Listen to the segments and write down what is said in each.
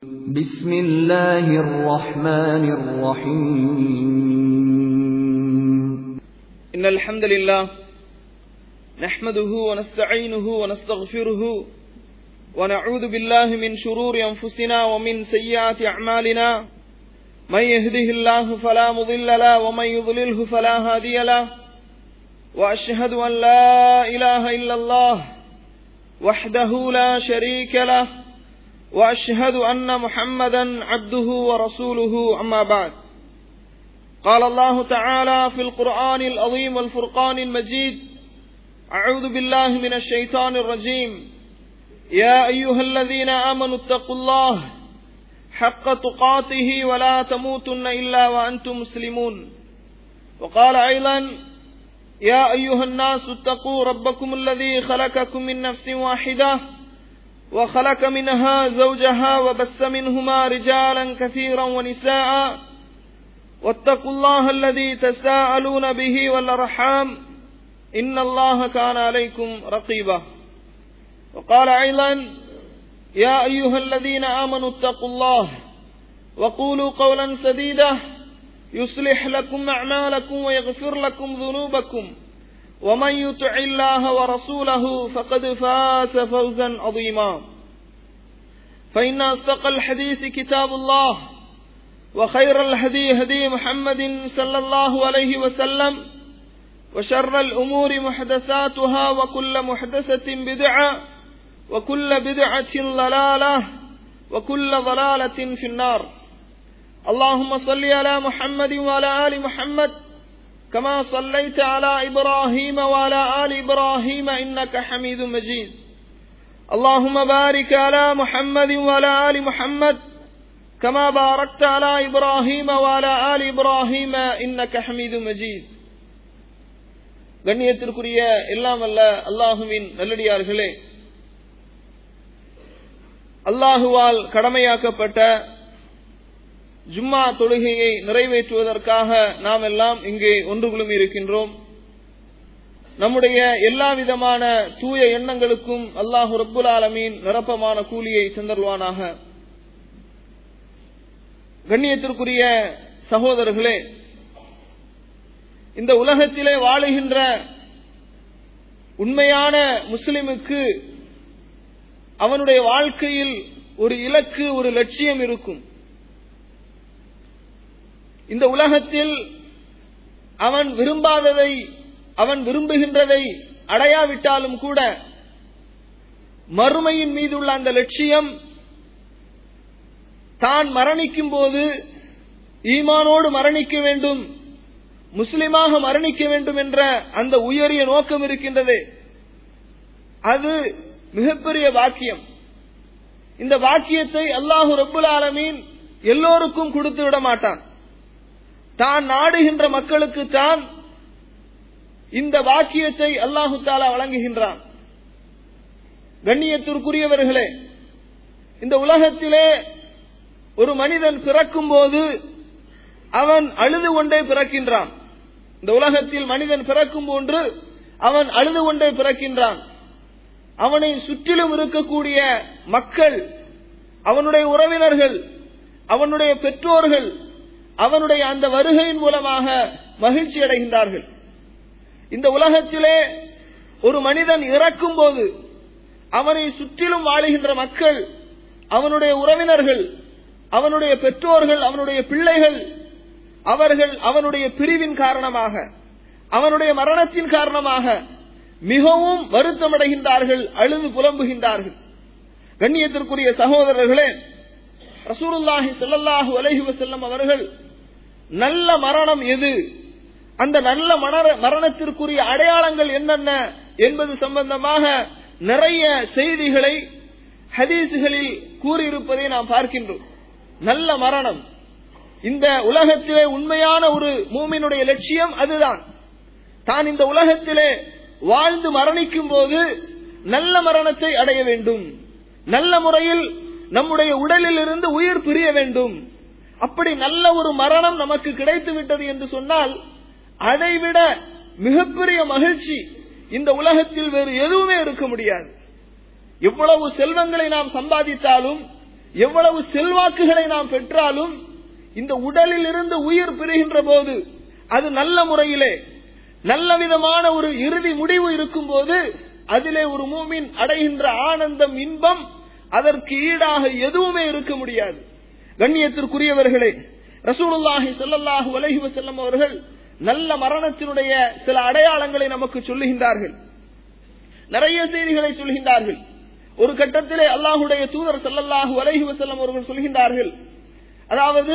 بسم الله الرحمن الرحيم إن الحمد لله نحمده ونستعينه ونستغفره ونعوذ بالله من شرور أنفسنا ومن سيئات أعمالنا من يهده الله فلا مضل له ومن يضلله فلا هادي له وأشهد أن لا إله إلا الله وحده لا شريك له وأشهد أن محمدا عبده ورسوله أما بعد قال الله تعالى في القرآن العظيم والفرقان المجيد أعوذ بالله من الشيطان الرجيم يا أيها الذين آمنوا اتقوا الله حق تقاته ولا تموتن إلا وأنتم مسلمون وقال أيضا يا أيها الناس اتقوا ربكم الذي خلقكم من نفس واحدة وخلق منها زوجها وبس منهما رجالا كثيرا ونساء واتقوا الله الذي تساءلون به والأرحام إن الله كان عليكم رقيبا وقال أيضا يا أيها الذين آمنوا اتقوا الله وقولوا قولا سديدا يصلح لكم أعمالكم ويغفر لكم ذنوبكم ومن يطع الله ورسوله فقد فاز فوزا عظيما فإن أصدق الحديث كتاب الله وخير الهدي هدي محمد صلى الله عليه وسلم وشر الأمور محدثاتها وكل محدثة بدعة وكل بدعة ضلالة وكل ضلالة في النار اللهم صل على محمد وعلى آل محمد كما صليت على إبراهيم وعلى آل إبراهيم إنك حميد مجيد اللهم بارك على محمد وعلى آل محمد كما باركت على إبراهيم وعلى آل إبراهيم إنك حميد مجيد கண்ணியத்திற்குரிய எல்லாம் அல்ல அல்லாஹுவின் நல்லடியார்களே அல்லாஹுவால் கடமையாக்கப்பட்ட ஜும்மா தொழுகையை நிறைவேற்றுவதற்காக நாம் எல்லாம் இங்கே ஒன்று குழுமி இருக்கின்றோம் நம்முடைய எல்லா விதமான தூய எண்ணங்களுக்கும் அல்லாஹு ரப்புல் ஆலமீன் நிரப்பமான கூலியை சென்றல்வானாக கண்ணியத்திற்குரிய சகோதரர்களே இந்த உலகத்திலே வாழுகின்ற உண்மையான முஸ்லிமுக்கு அவனுடைய வாழ்க்கையில் ஒரு இலக்கு ஒரு லட்சியம் இருக்கும் இந்த உலகத்தில் அவன் விரும்பாததை அவன் விரும்புகின்றதை அடையாவிட்டாலும் கூட மறுமையின் மீது உள்ள அந்த லட்சியம் தான் மரணிக்கும் போது ஈமானோடு மரணிக்க வேண்டும் முஸ்லிமாக மரணிக்க வேண்டும் என்ற அந்த உயரிய நோக்கம் இருக்கின்றது அது மிகப்பெரிய வாக்கியம் இந்த வாக்கியத்தை அல்லாஹு ரப்புல் ஆலமீன் எல்லோருக்கும் கொடுத்து விட மாட்டான் தான் நாடுகின்ற மக்களுக்கு தான் இந்த வாக்கியத்தை அல்லாஹு தாலா வழங்குகின்றான் கண்ணியத்திற்குரியவர்களே இந்த உலகத்திலே ஒரு மனிதன் பிறக்கும் போது அவன் அழுது கொண்டே பிறக்கின்றான் இந்த உலகத்தில் மனிதன் பிறக்கும் போன்று அவன் அழுது கொண்டே பிறக்கின்றான் அவனை சுற்றிலும் இருக்கக்கூடிய மக்கள் அவனுடைய உறவினர்கள் அவனுடைய பெற்றோர்கள் அவனுடைய அந்த வருகையின் மூலமாக மகிழ்ச்சி அடைகின்றார்கள் இந்த உலகத்திலே ஒரு மனிதன் இறக்கும் போது அவனை சுற்றிலும் வாழுகின்ற மக்கள் அவனுடைய உறவினர்கள் அவனுடைய பெற்றோர்கள் அவனுடைய பிள்ளைகள் அவர்கள் அவனுடைய பிரிவின் காரணமாக அவனுடைய மரணத்தின் காரணமாக மிகவும் வருத்தமடைகின்றார்கள் அழுது புலம்புகின்றார்கள் கண்ணியத்திற்குரிய சகோதரர்களே ரசூலுல்லாஹி ஸல்லல்லாஹு அலைஹி வஸல்லம் அவர்கள் நல்ல மரணம் எது அந்த நல்ல மரணத்திற்குரிய அடையாளங்கள் என்னென்ன என்பது சம்பந்தமாக நிறைய செய்திகளை ஹதீசுகளில் கூறியிருப்பதை நாம் பார்க்கின்றோம் நல்ல மரணம் இந்த உலகத்திலே உண்மையான ஒரு மூமினுடைய லட்சியம் அதுதான் தான் இந்த உலகத்திலே வாழ்ந்து மரணிக்கும் போது நல்ல மரணத்தை அடைய வேண்டும் நல்ல முறையில் நம்முடைய உடலில் இருந்து உயிர் பிரிய வேண்டும் அப்படி நல்ல ஒரு மரணம் நமக்கு கிடைத்து விட்டது என்று சொன்னால் அதைவிட மிகப்பெரிய மகிழ்ச்சி இந்த உலகத்தில் வேறு எதுவுமே இருக்க முடியாது எவ்வளவு செல்வங்களை நாம் சம்பாதித்தாலும் எவ்வளவு செல்வாக்குகளை நாம் பெற்றாலும் இந்த உடலில் இருந்து உயிர் பிரிகின்ற போது அது நல்ல முறையிலே நல்ல விதமான ஒரு இறுதி முடிவு இருக்கும் போது அதிலே ஒரு மூமின் அடைகின்ற ஆனந்தம் இன்பம் அதற்கு ஈடாக எதுவுமே இருக்க முடியாது கண்ணியத்திற்குரியவர்களே ரசூலுல்லாஹி ஸல்லல்லாஹு அலைஹி வஸல்லம் அவர்கள் நல்ல மரணத்தினுடைய சில அடையாளங்களை நமக்கு சொல்லுகின்றார்கள் நிறைய செய்திகளை சொல்கின்றார்கள் ஒரு கட்டத்திலே அல்லாஹுடைய தூதர் ஸல்லல்லாஹு அலைஹி வஸல்லம் அவர்கள் சொல்கின்றார்கள் அதாவது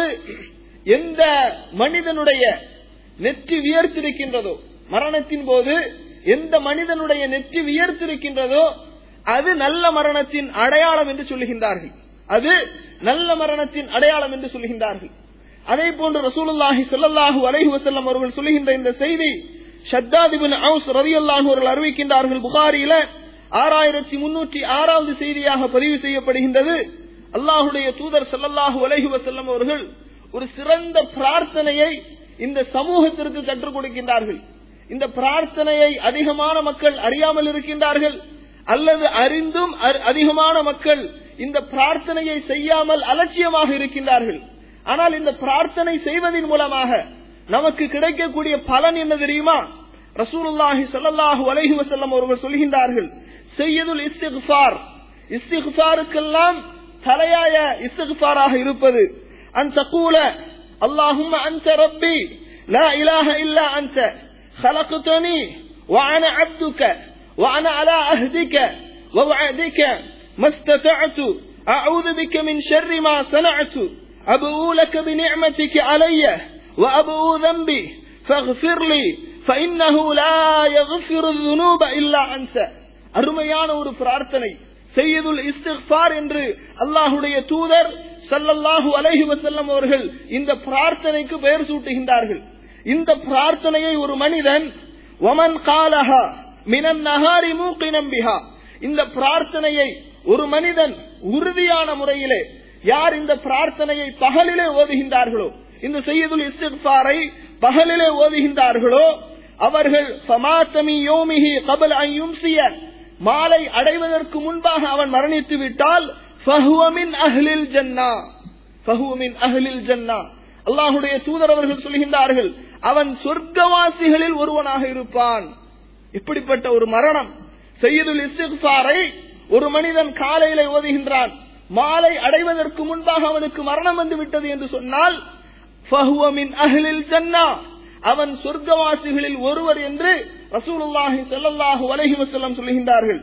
எந்த மனிதனுடைய நெற்றி வியர்த்திருக்கின்றதோ மரணத்தின் போது எந்த மனிதனுடைய நெற்றி வியர்த்திருக்கின்றதோ அது நல்ல மரணத்தின் அடையாளம் என்று சொல்லுகின்றார்கள் அது நல்ல மரணத்தின் அடையாளம் என்று சொல்லுகின்றார்கள் அதே போன்று ரசூலுல்லாஹி ஸல்லல்லாஹு அலைஹி வஸல்லம் அவர்கள் சொல்லுகின்ற இந்த செய்தி ஷத்தாத் இப்னு அவுஸ் ரலியல்லாஹு அவர்கள் அறிவிக்கின்றார்கள் புகாரியில ஆறாயிரத்தி முன்னூற்றி ஆறாவது செய்தியாக பதிவு செய்யப்படுகின்றது அல்லாஹுடைய தூதர் ஸல்லல்லாஹு அலைஹி வஸல்லம் அவர்கள் ஒரு சிறந்த பிரார்த்தனையை இந்த சமூகத்திற்கு கற்றுக் கொடுக்கின்றார்கள் இந்த பிரார்த்தனையை அதிகமான மக்கள் அறியாமல் இருக்கின்றார்கள் அல்லது அறிந்தும் அ- அதிகமான மக்கள் இந்த பிரார்த்தனையை செய்யாமல் அலட்சியமாக இருக்கின்றார்கள் ஆனால் இந்த பிரார்த்தனை செய்வதன் மூலமாக நமக்கு கிடைக்கக்கூடிய பலன் என்ன தெரியுமா ரசூலுல்லாஹி ஸல்லல்லாஹு அலைஹி வஸல்லம் அவர்கள் சொல்கின்றார்கள் செய்யதுல் இஸ்திக்ஃபார் இஸ்திக்ஃபாருக்கெல்லாம் தலையாய இஸ்திக்ஃபாராக இருப்பது அன் தகூல اللهم أنت ربي لا إله إلا أنت خلقتني وأنا عبدك وأنا على أهدك ووعدك ما استطعت أعوذ بك من شر ما صنعت أبؤ لك بنعمتك علي وأبؤ ذنبي فاغفر لي فإنه لا يغفر الذنوب إلا أنت அருமையான ஒரு பிரார்த்தனை செய்யதுல் இஸ்திக்பார் என்று அல்லாஹுடைய தூதர் ஸல்லல்லாஹு அலைஹி வஸல்லம் அவர்கள் இந்த பிரார்த்தனைக்கு பெயர் சூட்டுகின்றார்கள் இந்த பிரார்த்தனையை ஒரு மனிதன் ஒமன் காலஹா மினன் நஹாரி மூக்கினம் பிஹா இந்த பிரார்த்தனையை ஒரு மனிதன் உறுதியான முறையிலே யார் இந்த பிரார்த்தனையை பகலிலே ஓதுகின்றார்களோ இந்த செய்யதுல் இஸ்திக்பாரை பகலிலே ஓதுகின்றார்களோ அவர்கள் ஃபமாத்தமி யோமிஹி கபல் அன் யும்சிய மாலை அடைவதற்கு முன்பாக அவன் மரணித்து விட்டால் ஃபஹுவமின் அஹ்லில் ஜன்னா ஃபஹுவமின் அஹ்லில் ஜன்னா அல்லாஹுடைய தூதர் அவர்கள் சொல்கின்றார்கள் அவன் சொர்க்கவாசிகளில் ஒருவனாக இருப்பான் இப்படிப்பட்ட ஒரு மரணம் செய்யுதுல் இஸ்திக்பாரை ஒரு மனிதன் காலையில ஓதுகின்றான் மாலை அடைவதற்கு முன்பாக அவனுக்கு மரணம் வந்து விட்டது என்று சொன்னால் ஃபஹுவமின் அஹ்லில் ஜன்னா அவன் சொர்க்கவாசிகளில் ஒருவர் என்று ரசூலுல்லாஹி ஸல்லல்லாஹு அலைஹி வஸல்லம் சொல்கின்றார்கள்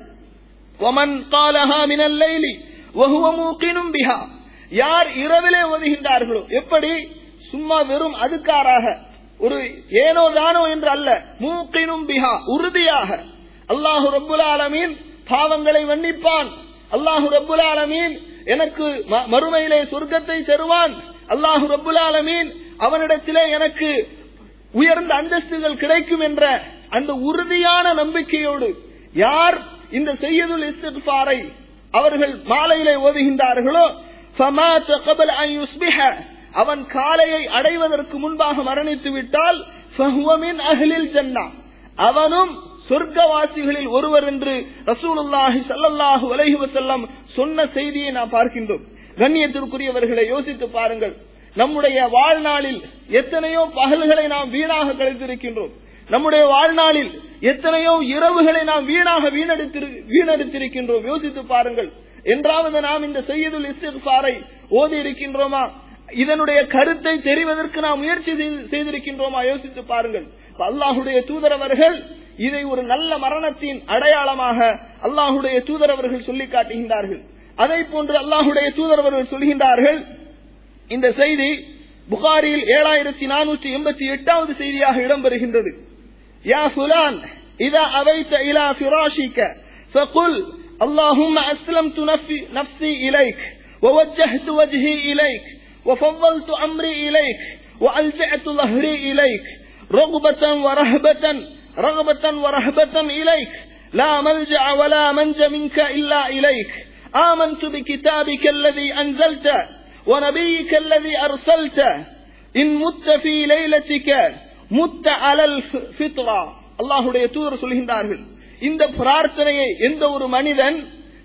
ஒமன் காலஹா மினல் லைலி வஹுவ மூகினும் பிஹா யார் இரவிலே ஓதுகின்றார்களோ எப்படி சும்மா வெறும் அதுக்காராக ஒரு ஏனோ தானோ என்று அல்ல மூக்கினும் பிஹா உறுதியாக அல்லாஹு ரப்புல் ஆலமீன் பாவங்களை மன்னிப்பான் அல்லாஹு ரப்புல் ஆலமீன் எனக்கு ம- மறுமையிலே சொர்க்கத்தை தருவான் அல்லாஹு ரப்புல் ஆலமீன் அவனிடத்திலே எனக்கு உயர்ந்த அந்தஸ்துகள் கிடைக்கும் என்ற அந்த உறுதியான நம்பிக்கையோடு யார் இந்த செய்யதுல் இஸ்திக்பாரை அவர்கள் மாலையிலே ஓதுகின்றார்களோ فَمَاتَ قَبْلَ أَنْ يُصْبِحَ அவன் காலையை அடைவதற்கு முன்பாக மரணித்து விட்டால் فَهُوَ مِنْ أَهْلِ الْجَنَّةِ அவனும் சொர்க்கவாசிகளில் ஒருவர் என்று ரசூலுல்லாஹி ஸல்லல்லாஹு அலைஹி வஸல்லம் சொன்ன செய்தியை நாம் பார்க்கின்றோம் கண்ணியத்திற்குரியவர்களை யோசித்து பாருங்கள் நம்முடைய வாழ்நாளில் எத்தனையோ பகல்களை நாம் வீணாக கழித்திருக்கின்றோம் நம்முடைய வாழ்நாளில் எத்தனையோ இரவுகளை நாம் வீணாக வீணடித்திரு வீணடித்திருக்கின்றோம் யோசித்து பாருங்கள் என்றாவது நாம் இந்த செய்யதுல் இஸ்திக்பாரை ஓதி இருக்கின்றோமா இதனுடைய கருத்தை தெரிவதற்கு நாம் முயற்சி செய்து- செய்திருக்கின்றோமா யோசித்து பாருங்கள் இப்ப அல்லாஹுடைய தூதர் அவர்கள் இதை ஒரு நல்ல மரணத்தின் அடையாளமாக அல்லாஹுடைய தூதர் அவர்கள் சொல்லி காட்டுகின்றார்கள் அதை போன்று அல்லாஹுடைய தூதர் அவர்கள் சொல்கின்றார்கள் இந்த செய்தி புகாரியில் ஏழாயிரத்தி நானூற்றி எண்பத்தி எட்டாவது செய்தியாக இடம்பெறுகின்றது யா ஃபுலான் இதா அவைத்த இலா ஃபிராஷிக فقل اللهم أسلمت نفي- نفسي إليك ووجهت وجهي إليك وفضلت أمري إليك وألجأت ظهري إليك رغبة ورهبة رغبة ورهبة إليك لا ملجأ ولا منج منك إلا إليك آمنت بكتابك الذي أنزلت ونبيك الذي أرسلت إن مت في ليلتك مت على الفطرة الله தூதர் சொல்கின்றார்கள் இந்த பிரார்த்தனையை எந்த ஒரு மனிதன்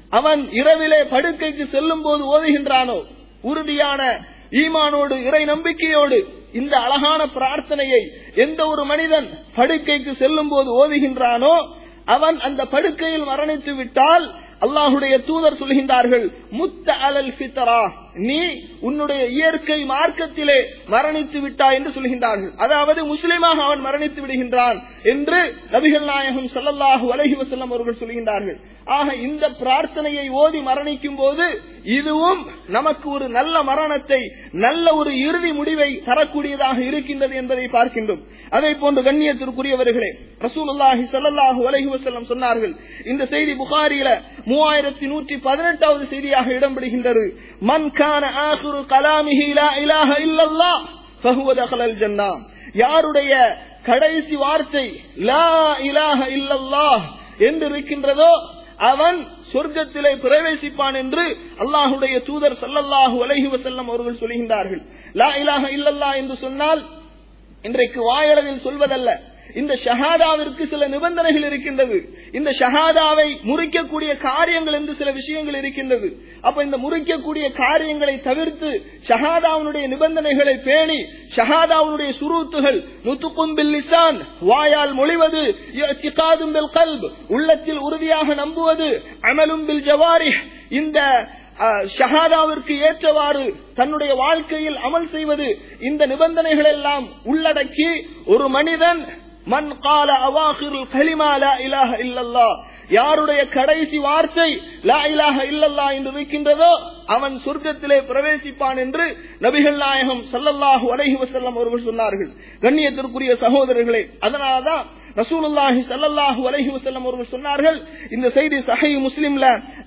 அவன் இரவிலே படுக்கைக்கு செல்லும் போது ஓதுகின்றானோ உறுதியான ஈமானோடு இறை நம்பிக்கையோடு இந்த அழகான பிரார்த்தனையை எந்த ஒரு மனிதன் படுக்கைக்கு செல்லும் போது ஓதுகின்றானோ அவன் அந்த படுக்கையில் மரணித்து விட்டால் அல்லாஹுடைய தூதர் சொல்கின்றார்கள் முத்த அலல் ஃபித்ரா நீ உன்னுடைய இயற்கை மார்க்கத்திலே மரணித்து விட்டாய் என்று சொல்கின்றார்கள் அதாவது முஸ்லிமாக அவன் மரணித்து விடுகின்றான் என்று நபிகள் நாயகம் ஸல்லல்லாஹு அலைஹி வஸல்லம் அவர்கள் சொல்கின்றார்கள் ஆக இந்த பிரார்த்தனையை ஓதி மரணிக்கும் போது இதுவும் நமக்கு ஒரு நல்ல மரணத்தை நல்ல ஒரு இறுதி முடிவை தரக்கூடியதாக இருக்கின்றது என்பதை பார்க்கின்றோம் அதே போன்று கண்ணியத்திற்குரியவர்களே ரசூலுல்லாஹி ஸல்லல்லாஹு அலைஹி வஸல்லம் சொன்னார்கள் இந்த செய்தி புகாரியில மூவாயிரத்தி நூற்றி பதினெட்டாவது செய்தியாக இடம்பெறுகின்றது மன் கான ஆஹிரு கலாமிஹி லா இலாஹ இல்லல்லாஹ் ஃபஹுவ தഖலல் ஜன்னா யாருடைய கடைசி வார்த்தை லா இலாஹ இல்லல்லாஹ் என்று இருக்கின்றதோ அவன் சொர்க்கத்திலே பிரவேசிப்பான் என்று அல்லாஹுடைய தூதர் சல்லல்லாஹு அலைஹி வஸல்லம் அவர்கள் சொல்கின்றார்கள் லா இலாஹ இல்லல்லா என்று சொன்னால் இன்றைக்கு வாயளவில் சொல்வதல்ல இந்த ஷஹாதாவிற்கு சில நிபந்தனைகள் இருக்கின்றது இந்த ஷஹாதாவை முறிக்கக்கூடிய காரியங்கள் என்று சில விஷயங்கள் இருக்கின்றது அப்ப இந்த முறிக்கக்கூடிய காரியங்களை தவிர்த்து ஷஹாதாவுடைய நிபந்தனைகளை பேணி ஷஹாதாவுடைய சுரூத்துகள் நுத்துக்கும் பில் லிசான் வாயால் மொழிவது இஅ்திகாதும் பில் கல்ப் உள்ளத்தில் உறுதியாக நம்புவது அமலும் பில் ஜவாரிஹ் இந்த அஹ், ஷஹாதாவிற்கு ஏற்றவாறு தன்னுடைய வாழ்க்கையில் அமல் செய்வது இந்த நிபந்தனைகள் எல்லாம் உள்ளடக்கி ஒரு மனிதன் மன் கால அவாஹிருல் கலிமா லா இலாஹ இல்லல்லாஹ் யாருடைய கடைசி வார்த்தை லா இலாஹ இல்லல்லா என்று இருக்கின்றதோ அவன் சொர்க்கத்திலே பிரவேசிப்பான் என்று நபிகள் நாயகம் ஸல்லல்லாஹு அலைஹி வஸல்லம் அவர்கள் சொன்னார்கள் கண்ணியத்திற்குரிய சகோதரர்களே அதனாலதான் ரசூலுல்லாஹி ஸல்லல்லாஹு அலைஹி வஸல்லம் அவர்கள் சொன்னார்கள் இந்த செய்தி சஹீஹ் முஸ்லிம்ல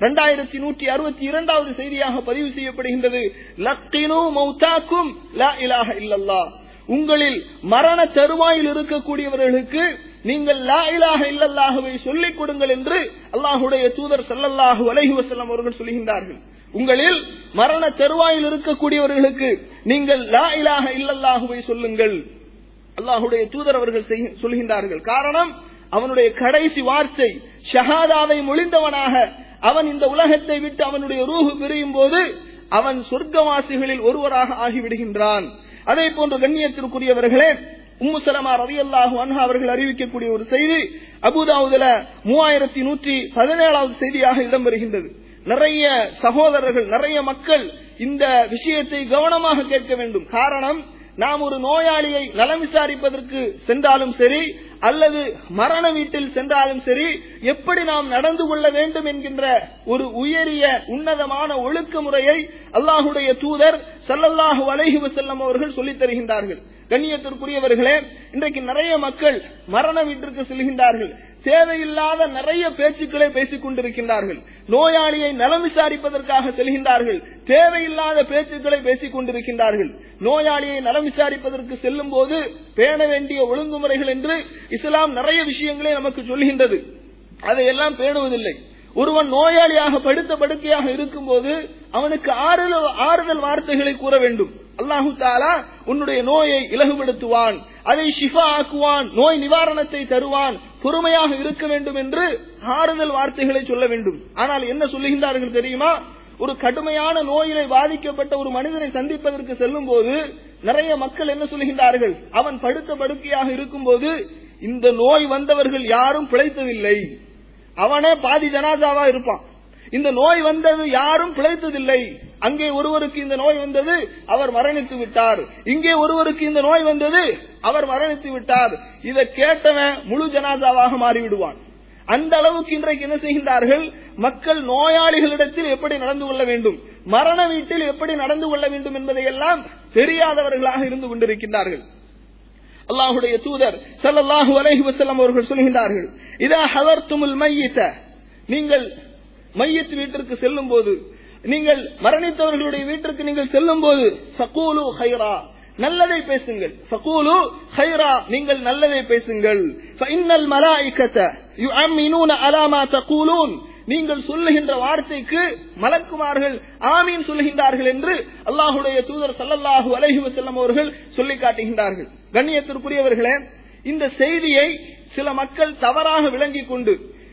2162வது செய்தியாக பதிவு செய்யப்படுகின்றது லக்கினு மௌதாக்கும் லா இலாஹ இல்லல்லாஹ் உங்களில் மரண தருவாயில் இருக்கக்கூடியவர்களுக்கு நீங்கள் லா இலாஹ இல்லல்லாஹுவை சொல்லிக் கொடுங்கள் என்று அல்லாஹுடைய தூதர் ஸல்லல்லாஹு அலைஹி வஸல்லம் அவர்கள் சொல்கின்றார்கள் உங்களில் மரண தருவாயில் இருக்கக்கூடியவர்களுக்கு நீங்கள் லா இலாஹ இல்லல்லாஹுவை சொல்லுங்கள் அல்லாஹுடைய தூதர் அவர்கள் செய்ய- சொல்கின்றார்கள் காரணம் அவனுடைய கடைசி வார்த்தை ஷஹாதாவை மொழிந்தவனாக அவன் இந்த உலகத்தை விட்டு அவனுடைய ரூஹு பிரியும் போது அவன் சொர்க்கவாசிகளில் ஒருவராக ஆகிவிடுகின்றான் அதே போன்று கண்ணியத்திற்குரியவர்களே உம்மு சலமா ரலியல்லாஹு அன்ஹா அவர்கள் அறிவிக்கக்கூடிய ஒரு செய்தி அபுதாவுதுல மூவாயிரத்தி நூற்றி பதினேழாவது செய்தியாக இடம்பெறுகின்றது நிறைய சகோதரர்கள் நிறைய மக்கள் இந்த விஷயத்தை கவனமாக கேட்க வேண்டும் காரணம் நாம் ஒரு நோயாளியை நலம் விசாரிப்பதற்கு சென்றாலும் சரி அல்லது மரண வீட்டில் சென்றாலும் சரி எப்படி நாம் நடந்து கொள்ள வேண்டும் என்கின்ற ஒரு உயரிய உன்னதமான ஒழுக்க முறையை அல்லாஹுடைய தூதர் ஸல்லல்லாஹு அலைஹி வஸல்லம் அவர்கள் சொல்லித் தருகின்றார்கள் கண்ணியத்திற்குரியவர்களே இன்றைக்கு நிறைய மக்கள் மரண வீட்டிற்கு செல்கின்றார்கள் தேவையில்லாத நிறைய பேச்சுக்களை பேசிக் கொண்டிருக்கின்றார்கள் நோயாளியை நலம் விசாரிப்பதற்காக செல்கின்றார்கள் தேவையில்லாத பேச்சுக்களை பேசிக் கொண்டிருக்கின்றார்கள் நோயாளியை நலம் விசாரிப்பதற்கு செல்லும் போது பேண வேண்டிய ஒழுங்குமுறைகள் என்று இஸ்லாம் நிறைய விஷயங்களை நமக்கு சொல்கின்றது அதையெல்லாம் பேணுவதில்லை ஒருவன் நோயாளியாக படுத்த படுக்கையாக இருக்கும்போது அவனுக்கு ஆறுதல் ஆறுதல் வார்த்தைகளை கூற வேண்டும் அல்லாஹு தாலா உன்னுடைய நோயை இலகுபடுத்துவான் அதை ஷிஃபா ஆக்குவான் நோய் நிவாரணத்தை தருவான் பொறுமையாக இருக்க வேண்டும் என்று ஆறுதல் வார்த்தைகளை சொல்ல வேண்டும் ஆனால் என்ன சொல்லுகின்றார்கள் தெரியுமா ஒரு கடுமையான நோயிலே பாதிக்கப்பட்ட ஒரு மனிதனை சந்திப்பதற்கு செல்லும் போது நிறைய மக்கள் என்ன சொல்லுகின்றார்கள் அவன் படுத்த படுக்கையாக இருக்கும்போது இந்த நோய் வந்தவர்கள் யாரும் பிழைத்ததில்லை அவனே பாதி ஜனாதாவா இருப்பான் இந்த நோய் வந்தது யாரும் பிழைத்ததில்லை அங்கே ஒருவருக்கு இந்த நோய் வந்தது அவர் மரணித்து விட்டார் இங்கே ஒருவருக்கு இந்த நோய் வந்தது அவர் மரணித்து விட்டார் இதை கேட்டவன் முழு ஜனாதாவாக மாறிவிடுவான் அந்த அளவுக்கு இன்றைக்கு என்ன செய்கின்றார்கள் மக்கள் நோயாளிகளிடத்தில் எப்படி நடந்து கொள்ள வேண்டும் மரண வீட்டில் எப்படி நடந்து கொள்ள வேண்டும் என்பதை எல்லாம் தெரியாதவர்களாக இருந்து கொண்டிருக்கின்றார்கள் அல்லாஹுடைய தூதர் ஸல்லல்லாஹு அலைஹி வஸல்லம் அவர்கள் சொல்கின்றார்கள் இதா ஹதர்துமுல் மையித நீங்கள் மையத் வீட்டிற்கு செல்லும் போது நீங்கள் மரணித்தவர்களுடைய வீட்டிற்கு நீங்கள் செல்லும் போது ஃபகூலு ஹைரா நல்லதை பேசுங்கள் ஃபகூலு ஹைரா நீங்கள் நல்லதை பேசுங்கள் ஃபஇன்னல் மலாயிகத யுஅம்மினூன அலா மா தகூலூன் நீங்கள் சொல்லுகின்ற வார்த்தைக்கு மலக்குமார்கள் ஆமீன் சொல்லுகின்றார்கள் என்று அல்லாஹுடைய தூதர் ஸல்லல்லாஹு அலைஹி வஸல்லம் அவர்கள் சொல்லி காட்டுகின்றார்கள் கண்ணியத்திற்குரியவர்களே இந்த செய்தியை சில மக்கள் தவறாக விளங்கிக் கொண்டு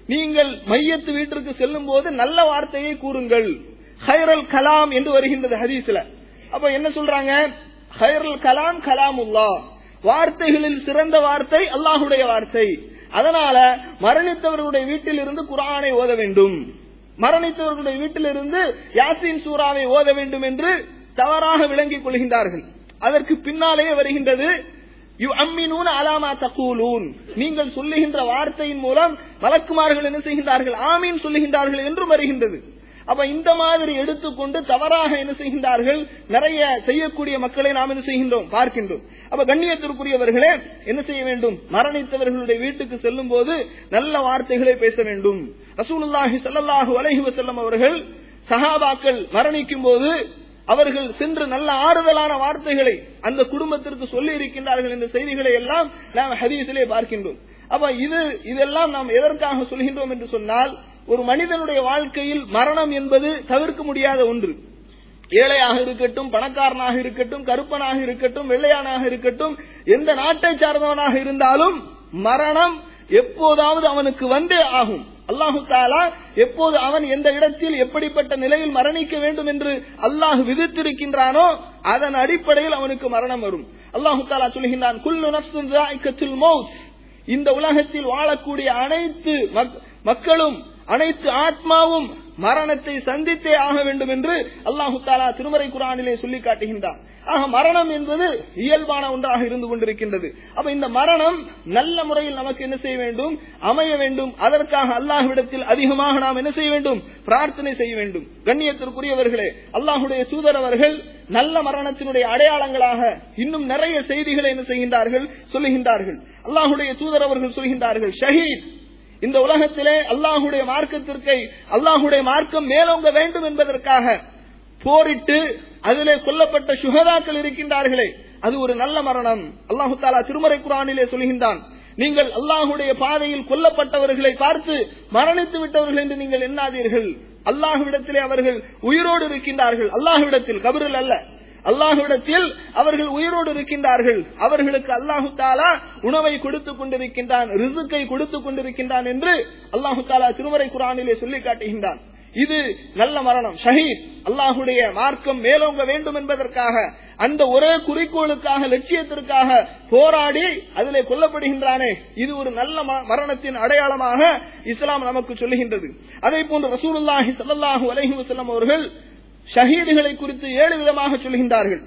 நீங்கள் மையத்து வீட்டிற்கு செல்லும் போது நல்ல வார்த்தையை கூறுங்கள் ஹைரல் கலாம் என்று வருகின்றது ஹதீஸ்ல அப்ப என்ன சொல்றாங்க ஹைரல் கலாம் கலாமுல்லா வார்த்தைகளில் சிறந்த வார்த்தை அல்லாஹுடைய வார்த்தை அதனால மரணித்தவர்களுடைய வீட்டில் இருந்து குரானை ஓத வேண்டும் மரணித்தவர்களுடைய வீட்டிலிருந்து யாசின் சூறாவை ஓத வேண்டும் என்று தவறாக விளங்கிக் கொள்கின்றார்கள் அதற்கு பின்னாலேயே வருகின்றது யு அம்மினூன் அலாமா தகூலூன் நீங்கள் சொல்லுகின்ற வார்த்தையின் மூலம் மலக்குமார்கள் என்ன செய்கின்றார்கள் ஆமீன் சொல்லுகின்றார்கள் என்றும் வருகின்றது அப்ப இந்த மாதிரி எடுத்துக்கொண்டு தவறாக என்ன செய்கின்றார்கள் நிறைய செய்யக்கூடிய மக்களை நாம் என்ன செய்கின்றோம் பார்க்கின்றோம் அப்ப கண்ணியத்திற்குரியவர்களே என்ன செய்ய வேண்டும் மரணித்தவர்களுடைய வீட்டுக்கு செல்லும் போது நல்ல வார்த்தைகளை பேச வேண்டும் ரசூலுல்லாஹி ஸல்லல்லாஹு அலைஹி வஸல்லம் அவர்கள் சஹாபாக்கள் மரணிக்கும் போது அவர்கள் சென்று நல்ல ஆறுதலான வார்த்தைகளை அந்த குடும்பத்திற்கு சொல்லி இருக்கின்றார்கள் என்ற செய்திகளை எல்லாம் நாம் ஹதீஸிலே பார்க்கின்றோம் அப்ப இது இதெல்லாம் நாம் எதற்காக சொல்கின்றோம் என்று சொன்னால் ஒரு மனிதனுடைய வாழ்க்கையில் மரணம் என்பது தவிர்க்க முடியாத ஒன்று ஏழையாக இருக்கட்டும் பணக்காரனாக இருக்கட்டும் கருப்பனாக இருக்கட்டும் வெள்ளையானாக இருக்கட்டும் எந்த நாட்டை சார்ந்தவனாக இருந்தாலும் மரணம் எப்போதாவது அவனுக்கு வந்தே ஆகும் அல்லாஹு தாலா எப்போது அவன் எந்த இடத்தில் எப்படிப்பட்ட நிலையில் மரணிக்க வேண்டும் என்று அல்லாஹ் விதித்திருக்கின்றானோ அதன் அடிப்படையில் அவனுக்கு மரணம் வரும் அல்லாஹு தாலா சொல்கின்றான் குல்லு நப்சுன் ذائقة மௌத் இந்த உலகத்தில் வாழக்கூடிய அனைத்து மக்களும் அனைத்து ஆத்மாவும் மரணத்தை சந்தித்தே ஆக வேண்டும் என்று அல்லாஹு தாலா திருமறை குரானிலே சொல்லி காட்டுகின்றான் ஆக மரணம் என்பது இயல்பான ஒன்றாக இருந்து கொண்டிருக்கின்றது அப்ப இந்த மரணம் நல்ல முறையில் நமக்கு என்ன செய்ய வேண்டும் அமைய வேண்டும் அதற்காக அல்லாஹ்விடத்தில் அதிகமாக நாம் என்ன செய்ய வேண்டும் பிரார்த்தனை செய்ய வேண்டும் கண்ணியத்திற்குரியவர்களே அல்லாஹுடைய தூதர் அவர்கள் நல்ல மரணத்தினுடைய அடையாளங்களாக இன்னும் நிறைய செய்திகளை என்ன செய்கின்றார்கள் சொல்லுகின்றார்கள் அல்லாஹுடைய தூதர் அவர்கள் சொல்கின்றார்கள் ஷஹீத் இந்த உலகத்திலே அல்லாஹுடைய மார்க்கத்திற்கு அல்லாஹுடைய மார்க்கம் மேலோங்க வேண்டும் என்பதற்காக போரிட்டு அதிலே கொல்லப்பட்ட சுகதாக்கள் இருக்கின்றார்களே அது ஒரு நல்ல மரணம் அல்லாஹு தாலா திருமறை குரானிலே சொல்கின்றான் நீங்கள் அல்லாஹுடைய பாதையில் கொல்லப்பட்டவர்களை பார்த்து மரணித்து விட்டவர்கள் என்று நீங்கள் எண்ணாதீர்கள் அல்லாஹுவிடத்திலே அவர்கள் உயிரோடு இருக்கின்றார்கள் அல்லாஹுவிடத்தில் கபரில் அல்ல அல்லாஹுவிடத்தில் அவர்கள் உயிரோடு இருக்கின்றார்கள் அவர்களுக்கு அல்லாஹு தாலா உணவை கொடுத்துக் கொண்டிருக்கின்றான் ரிசுக்கை கொடுத்துக் கொண்டிருக்கின்றான் என்று அல்லாஹு தாலா திருமறை குரானிலே சொல்லி காட்டுகின்றான் இது நல்ல மரணம் ஷஹீத் அல்லாஹுடைய மார்க்கம் மேலோங்க வேண்டும் என்பதற்காக அந்த ஒரே குறிக்கோளுக்காக லட்சியத்திற்காக போராடி அதிலே கொல்லப்படுகின்றானே இது ஒரு நல்ல மரணத்தின் அடையாளமாக இஸ்லாம் நமக்கு சொல்லுகின்றது அதே போன்று ரசூலுல்லாஹி சல்லாஹூ அலஹி வசல்லம் அவர்கள் ஷஹீதுகளை குறித்து ஏழு விதமாக சொல்கின்றார்கள்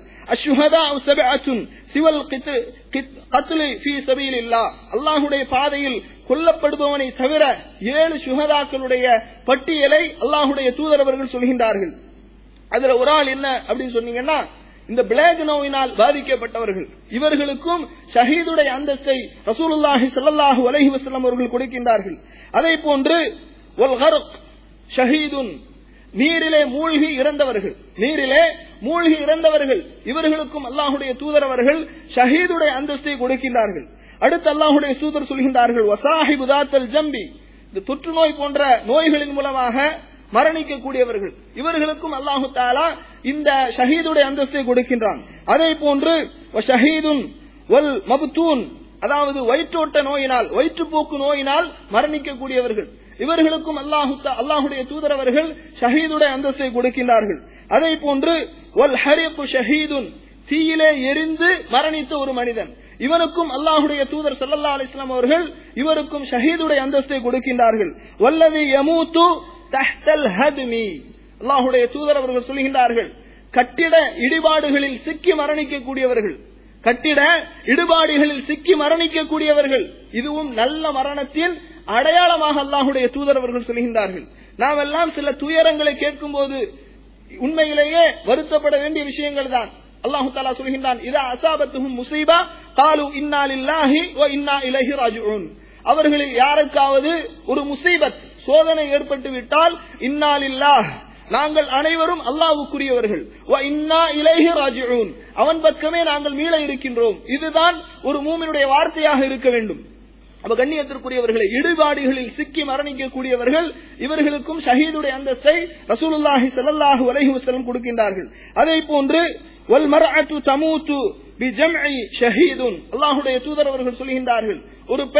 அல்லாஹுடைய பாதையில் கொல்லப்படுபவனை தவிர ஏழு சுகதாக்களுடைய பட்டியலை அல்லாஹுடைய தூதரவர்கள் சொல்கின்றார்கள் அதுல ஒரு ஆள் என்ன அப்படின்னு சொன்னீங்கன்னா இந்த பிளேக் நோயினால் பாதிக்கப்பட்டவர்கள் இவர்களுக்கும் ஷஹீதுடைய அந்தஸ்தை ரசூலுல்லாஹி ஸல்லல்லாஹு அலைஹி வஸல்லம் அவர்கள் கொடுக்கின்றார்கள் அதே போன்று ஒல் கர்க் ஷஹீதுன் நீரிலே மூழ்கி இறந்தவர்கள் நீரிலே மூழ்கி இறந்தவர்கள் இவர்களுக்கும் அல்லாஹுடைய தூதர் அவர்கள் ஷஹீதுடைய அந்தஸ்தை கொடுக்கின்றார்கள் அடுத்து அல்லாஹுடைய தூதர் சொல்கின்றார்கள் வசாஹிபு தாத்தல் ஜம்பி இந்த தொற்று நோய் போன்ற நோய்களின் மூலமாக மரணிக்கக்கூடியவர்கள் இவர்களுக்கும் அல்லாஹு தாலா இந்த ஷஹீதுடைய அந்தஸ்தை கொடுக்கின்றான் அதே போன்று ஷஹீதுன் வல் மபுத்தூன் அதாவது வயிற்றோட்ட நோயினால் வயிற்றுப்போக்கு நோயினால் மரணிக்கக்கூடியவர்கள் இவர்களுக்கும் அல்லாஹு அல்லாஹுடைய தூதர் அவர்கள் ஷஹீதுடைய அந்தஸ்தை கொடுக்கின்றார்கள் அதே போன்று ஒல் ஹரிப்பு ஷஹீதுன் தீயிலே எரிந்து மரணித்த ஒரு மனிதன் இவனுக்கும் அல்லாஹுடைய தூதர் சல்லல்லா அலிஸ்லாம் அவர்கள் இவருக்கும் ஷஹீதுடைய அந்தஸ்தை கொடுக்கின்றார்கள் வல்லது யமூத்து தஹ்தல் ஹத்மி அல்லாஹுடைய தூதர் அவர்கள் சொல்கின்றார்கள் கட்டிட இடிபாடுகளில் சிக்கி மரணிக்கக்கூடியவர்கள் கட்டிட இடுபாடுகளில் சிக்கி மரணிக்கக்கூடியவர்கள் இதுவும் நல்ல மரணத்தின் அடையாளமாக அல்லாஹுடைய தூதர் அவர்கள் சொல்கின்றார்கள் நாம் எல்லாம் சில துயரங்களை கேட்கும் போது உண்மையிலேயே வருத்தப்பட வேண்டிய விஷயங்கள் தான் அல்லாஹு தாலா சொல்கின்றான் இதா அசாபத்துகும் முசீபா காலு இன்னாலில்லாஹி ஓ இன்னா இலஹி ராஜுன் அவர்களில் யாருக்காவது ஒரு முசீபத் சோதனை ஏற்பட்டு விட்டால் இன்னாலில்லாஹ் நாங்கள் அனைவரும் அல்லாவுக்குரியவர்கள் அவன் பக்கமே நாங்கள் மீள இருக்கின்றோம் இதுதான் ஒரு மூமினுடைய வார்த்தையாக இருக்க வேண்டும் அப்ப கண்ணியத்திற்குரியவர்களை இடுபாடுகளில் சிக்கி மரணிக்கக்கூடியவர்கள் இவர்களுக்கும் ஷஹீதுடைய அந்தஸ்தை ரசூலுல்லாஹி ஸல்லல்லாஹு அலைஹி வஸல்லம் கொடுக்கின்றார்கள் அதே போன்று வல் மர்அத்து தமூத்து பிஜம்இ ஷஹீதுன் அல்லாஹ்வுடைய தூதர் அவர்கள் சொல்கின்றார்கள் ஒரு பெண்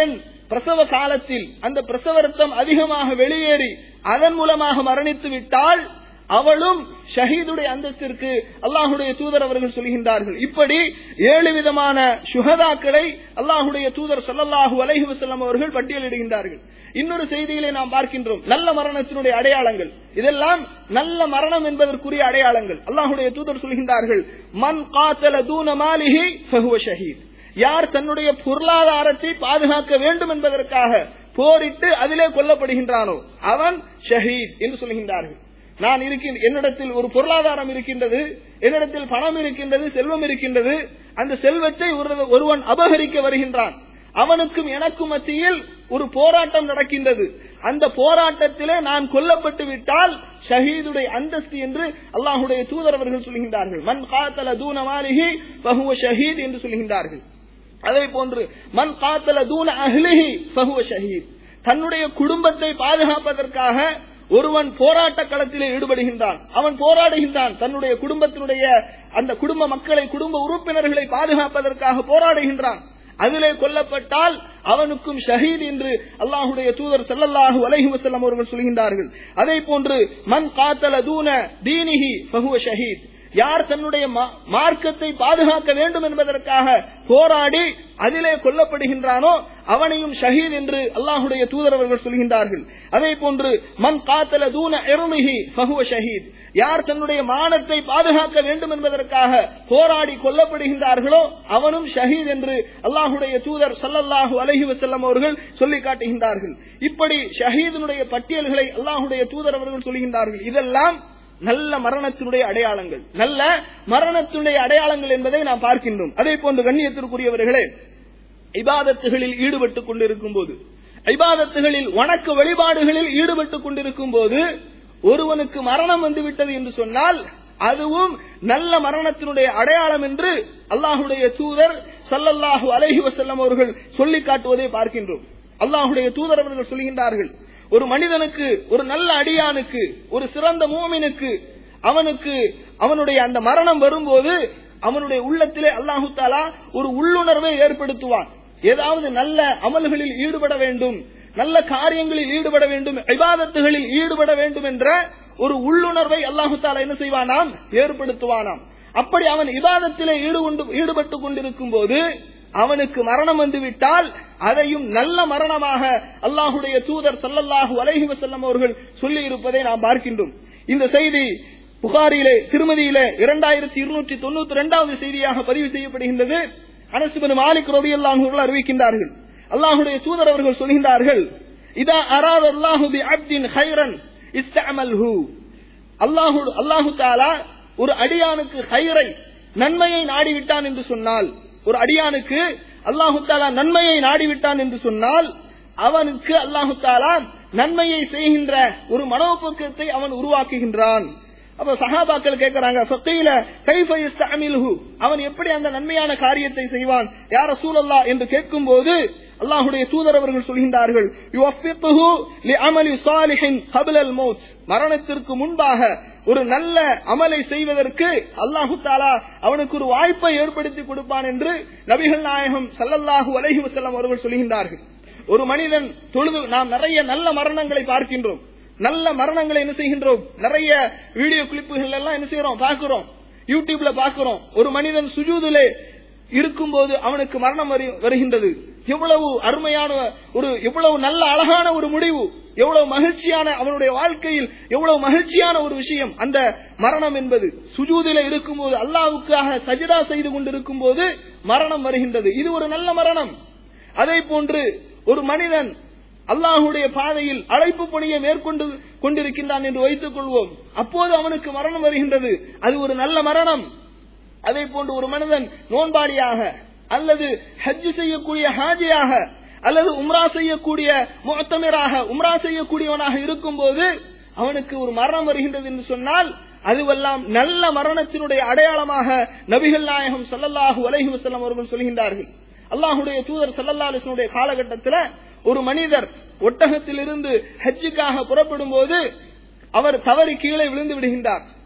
பிரசவ காலத்தில் அந்த பிரசவ ரத்தம் அதிகமாக வெளியேறி அதன் மூலமாக மரணித்து விட்டால் அவளும் ஷஹீதுடைய அந்தஸ்திற்கு அல்லாஹுடைய தூதர் அவர்கள் சொல்கின்றார்கள் இப்படி ஏழு விதமான சுகதாக்களை அல்லாஹுடைய தூதர் ஸல்லல்லாஹு அலைஹி வஸல்லம் அவர்கள் பட்டியலிடுகின்றார்கள் இன்னொரு செய்தியிலே நாம் பார்க்கின்றோம் நல்ல மரணத்தினுடைய அடையாளங்கள் இதெல்லாம் நல்ல மரணம் என்பதற்குரிய அடையாளங்கள் அல்லாஹுடைய தூதர் சொல்கின்றார்கள் மன் காத்தல தூன மாலிஹி ஃபஹுவ ஷஹீத் யார் தன்னுடைய பொருளாதாரத்தை பாதுகாக்க வேண்டும் என்பதற்காக போரிட்டு அதிலே கொல்லப்படுகின்றானோ அவன் ஷஹீத் என்று சொல்கின்றார்கள் நான் இருக்கின்ற என்னிடத்தில் ஒரு பொருளாதாரம் இருக்கின்றது என்னிடத்தில் பணம் இருக்கின்றது செல்வம் இருக்கின்றது அந்த செல்வத்தை ஒரு- ஒருவன் அபகரிக்க வருகின்றான் அவனுக்கும் எனக்கும் மத்தியில் ஒரு போராட்டம் நடக்கின்றது அந்த போராட்டத்திலே நான் கொல்லப்பட்டு விட்டால் ஷஹீதுடைய அந்தஸ்து என்று அல்லாஹுடைய தூதர் அவர்கள் சொல்கின்றார்கள் மன் காத்தல தூன மாலிஹி பஹுவ ஷஹீத் என்று சொல்கின்றார்கள் அதே போன்று மன் காத்தல தூன அஹ்லிஹி ஃபஹுவ ஷஹீத் தன்னுடைய குடும்பத்தை பாதுகாப்பதற்காக ஒருவன் போராட்ட களத்திலே ஈடுபடுகின்றான் அவன் போராடுகின்றான் தன்னுடைய குடும்பத்தினுடைய அந்த குடும்ப மக்களை குடும்ப உறுப்பினர்களை பாதுகாப்பதற்காக போராடுகின்றான் அதிலே கொல்லப்பட்டால் அவனுக்கும் ஷஹீத் என்று அல்லாஹுடைய தூதர் ஸல்லல்லாஹு அலைஹி வஸல்லம் அவர்கள் சொல்கின்றார்கள் அதே போன்று மன் காத்தல தூன தீனிஹி ஃபஹுவ ஷஹீத் யார் தன்னுடைய மா- மார்க்கத்தை பாதுகாக்க வேண்டும் என்பதற்காக போராடி அதிலே கொல்லப்படுகின்றானோ அவனையும் ஷஹீத் என்று அல்லாஹுடைய தூதர் அவர்கள் சொல்கின்றார்கள் அதே போன்று மன் காத்தல தூன இறுமிஹி ஃபஹுவ ஷஹீத் யார் தன்னுடைய மானத்தை பாதுகாக்க வேண்டும் என்பதற்காக போராடி கொல்லப்படுகின்றார்களோ அவனும் ஷஹீத் என்று அல்லாஹுடைய தூதர் ஸல்லல்லாஹு அலைஹி வஸல்லம் அவர்கள் சொல்லி காட்டுகின்றார்கள் இப்படி ஷஹீதனுடைய பட்டியல்களை அல்லாஹுடைய தூதர் அவர்கள் சொல்கின்றார்கள் இதெல்லாம் நல்ல மரணத்தினுடைய அடையாளங்கள் நல்ல மரணத்தினுடைய அடையாளங்கள் என்பதை நாம் பார்க்கின்றோம் அதே போன்று கண்ணியத்திற்குரியவர்களே இபாதத்துகளில் ஈடுபட்டுக் கொண்டிருக்கும் போது இபாதத்துகளில் வணக்க வழிபாடுகளில் ஈடுபட்டுக் கொண்டிருக்கும் போது ஒருவனுக்கு மரணம் வந்துவிட்டது என்று சொன்னால் அதுவும் நல்ல மரணத்தினுடைய அடையாளம் என்று அல்லாஹுடைய தூதர் ஸல்லல்லாஹு அலைஹி வஸல்லம் அவர்கள் சொல்லி காட்டுவதை பார்க்கின்றோம் அல்லாஹுடைய தூதர் அவர்கள் சொல்கின்றார்கள் ஒரு மனிதனுக்கு ஒரு நல்ல அடியானுக்கு ஒரு சிறந்த மூமினுக்கு அவனுக்கு அவனுடைய அந்த மரணம் வரும்போது அவனுடைய உள்ளத்திலே அல்லாஹு தாலா ஒரு உள்ளுணர்வை ஏற்படுத்துவான் ஏதாவது நல்ல அமல்களில் ஈடுபட வேண்டும் நல்ல காரியங்களில் ஈடுபட வேண்டும் இபாதத்துகளில் ஈடுபட வேண்டும் என்ற ஒரு உள்ளுணர்வை அல்லாஹு தாலா என்ன செய்வானாம் ஏற்படுத்துவானாம் அப்படி அவன் இபாதத்திலே ஈடுகொண்டு ஈடுபட்டுக் கொண்டிருக்கும் போது அவனுக்கு மரணம் வந்துவிட்டால் அதையும் நல்ல மரணமாக அல்லாஹுடைய தூதர் ஸல்லல்லாஹு அலைஹி வஸல்லம் அவர்கள் சொல்லி இருப்பதை நாம் பார்க்கின்றோம் இந்த செய்தி புகாரிலே திருமதியிலே இரண்டாயிரத்தி இருநூற்றி தொண்ணூத்தி இரண்டாவது செய்தியாக பதிவு செய்யப்படுகின்றது அனசுபன் மாலிக் ரதியல்லாஹு அவர்கள் அறிவிக்கின்றார்கள் அல்லாஹுடைய தூதர் அவர்கள் சொல்கின்றார்கள் இதா அராத அல்லாஹு பி அப்தின் ஹைரன் இஸ்தஅமல்ஹு அல்லாஹு அல்லாஹு தாலா ஒரு அடியானுக்கு ஹைரை நன்மையை நாடிவிட்டான் என்று சொன்னால் ஒரு அடியானுக்கு அல்லாஹு தாலா நன்மையை நாடிவிட்டான் என்று சொன்னால் அவனுக்கு அல்லாஹு தாலா நன்மையை செய்கின்ற ஒரு மனோபக்கத்தை அவன் உருவாக்குகின்றான் அப்ப சஹாபாக்கள் கேட்கிறாங்க ஃபக்கீல கைஃப யஸ்தஅமிலுஹு அவன் எப்படி அந்த நன்மையான காரியத்தை செய்வான் யா ரசூலல்லாஹ் என்று கேட்கும்போது அல்லாஹ்வுடைய தூதர் அவர்கள் சொல்கின்றார்கள் யுவஃபிக்குஹு லிஅமலி ஸாலிஹின் கப்லல் மௌத் மரணத்திற்கு முன்பாக ஒரு நல்ல அமலை செய்வதற்கு அல்லாஹு தாலா அவனுக்கு ஒரு வாய்ப்பை ஏற்படுத்தி கொடுப்பான் என்று நபிகள் நாயகம் ஸல்லல்லாஹு அலைஹி வஸல்லம் அவர்கள் சொல்கின்றார்கள் ஒரு மனிதன் தொழுது நாம் நிறைய நல்ல மரணங்களை பார்க்கின்றோம் நல்ல மரணங்களை என்ன செய்கின்றோம் நிறைய வீடியோ கிளிப்புகள் எல்லாம் என்ன செய்யறோம் பார்க்கிறோம் யூடியூப்ல பார்க்கிறோம் ஒரு மனிதன் சுஜூதிலே இருக்கும்போது அவனுக்கு மரணம் வரு- வருகின்றது எவ்வளவு அருமையான ஒரு எவ்வளவு நல்ல அழகான ஒரு முடிவு எவ்வளவு மகிழ்ச்சியான அவனுடைய வாழ்க்கையில் எவ்வளவு மகிழ்ச்சியான ஒரு விஷயம் அந்த மரணம் என்பது சுஜூதில இருக்கும்போது அல்லாவுக்காக சஜிதா செய்து கொண்டிருக்கும் போது மரணம் வருகின்றது இது ஒரு நல்ல மரணம் அதே போன்று ஒரு மனிதன் அல்லாஹுடைய பாதையில் அழைப்பு பணியை மேற்கொண்டு கொண்டிருக்கின்றான் என்று வைத்துக் கொள்வோம் அப்போது அவனுக்கு மரணம் வருகின்றது அது ஒரு நல்ல மரணம் அதே போன்று ஒரு மனிதன் நோன்பாளியாக அல்லது ஹஜ் செய்யக்கூடிய ஹாஜியாக அல்லது உம்ரா செய்யக்கூடிய முத்தமிராக உம்ரா செய்யக்கூடியவனாக இருக்கும்போது அவனுக்கு ஒரு மரணம் வருகின்றது என்று சொன்னால் அதுவெல்லாம் நல்ல மரணத்தினுடைய அடையாளமாக நபிகள் நாயகம் ஸல்லல்லாஹு அலைஹி வஸல்லம் அவர்கள் சொல்கின்றார்கள் அல்லாஹுடைய தூதர் ஸல்லல்லாஹு அலைஹி வஸல்லம் காலகட்டத்தில் ஒரு மனிதர் ஒட்டகத்திலிருந்து ஹஜ்ஜுக்காக புறப்படும் போது அவர் தவறி கீழே விழுந்து விடுகின்றார்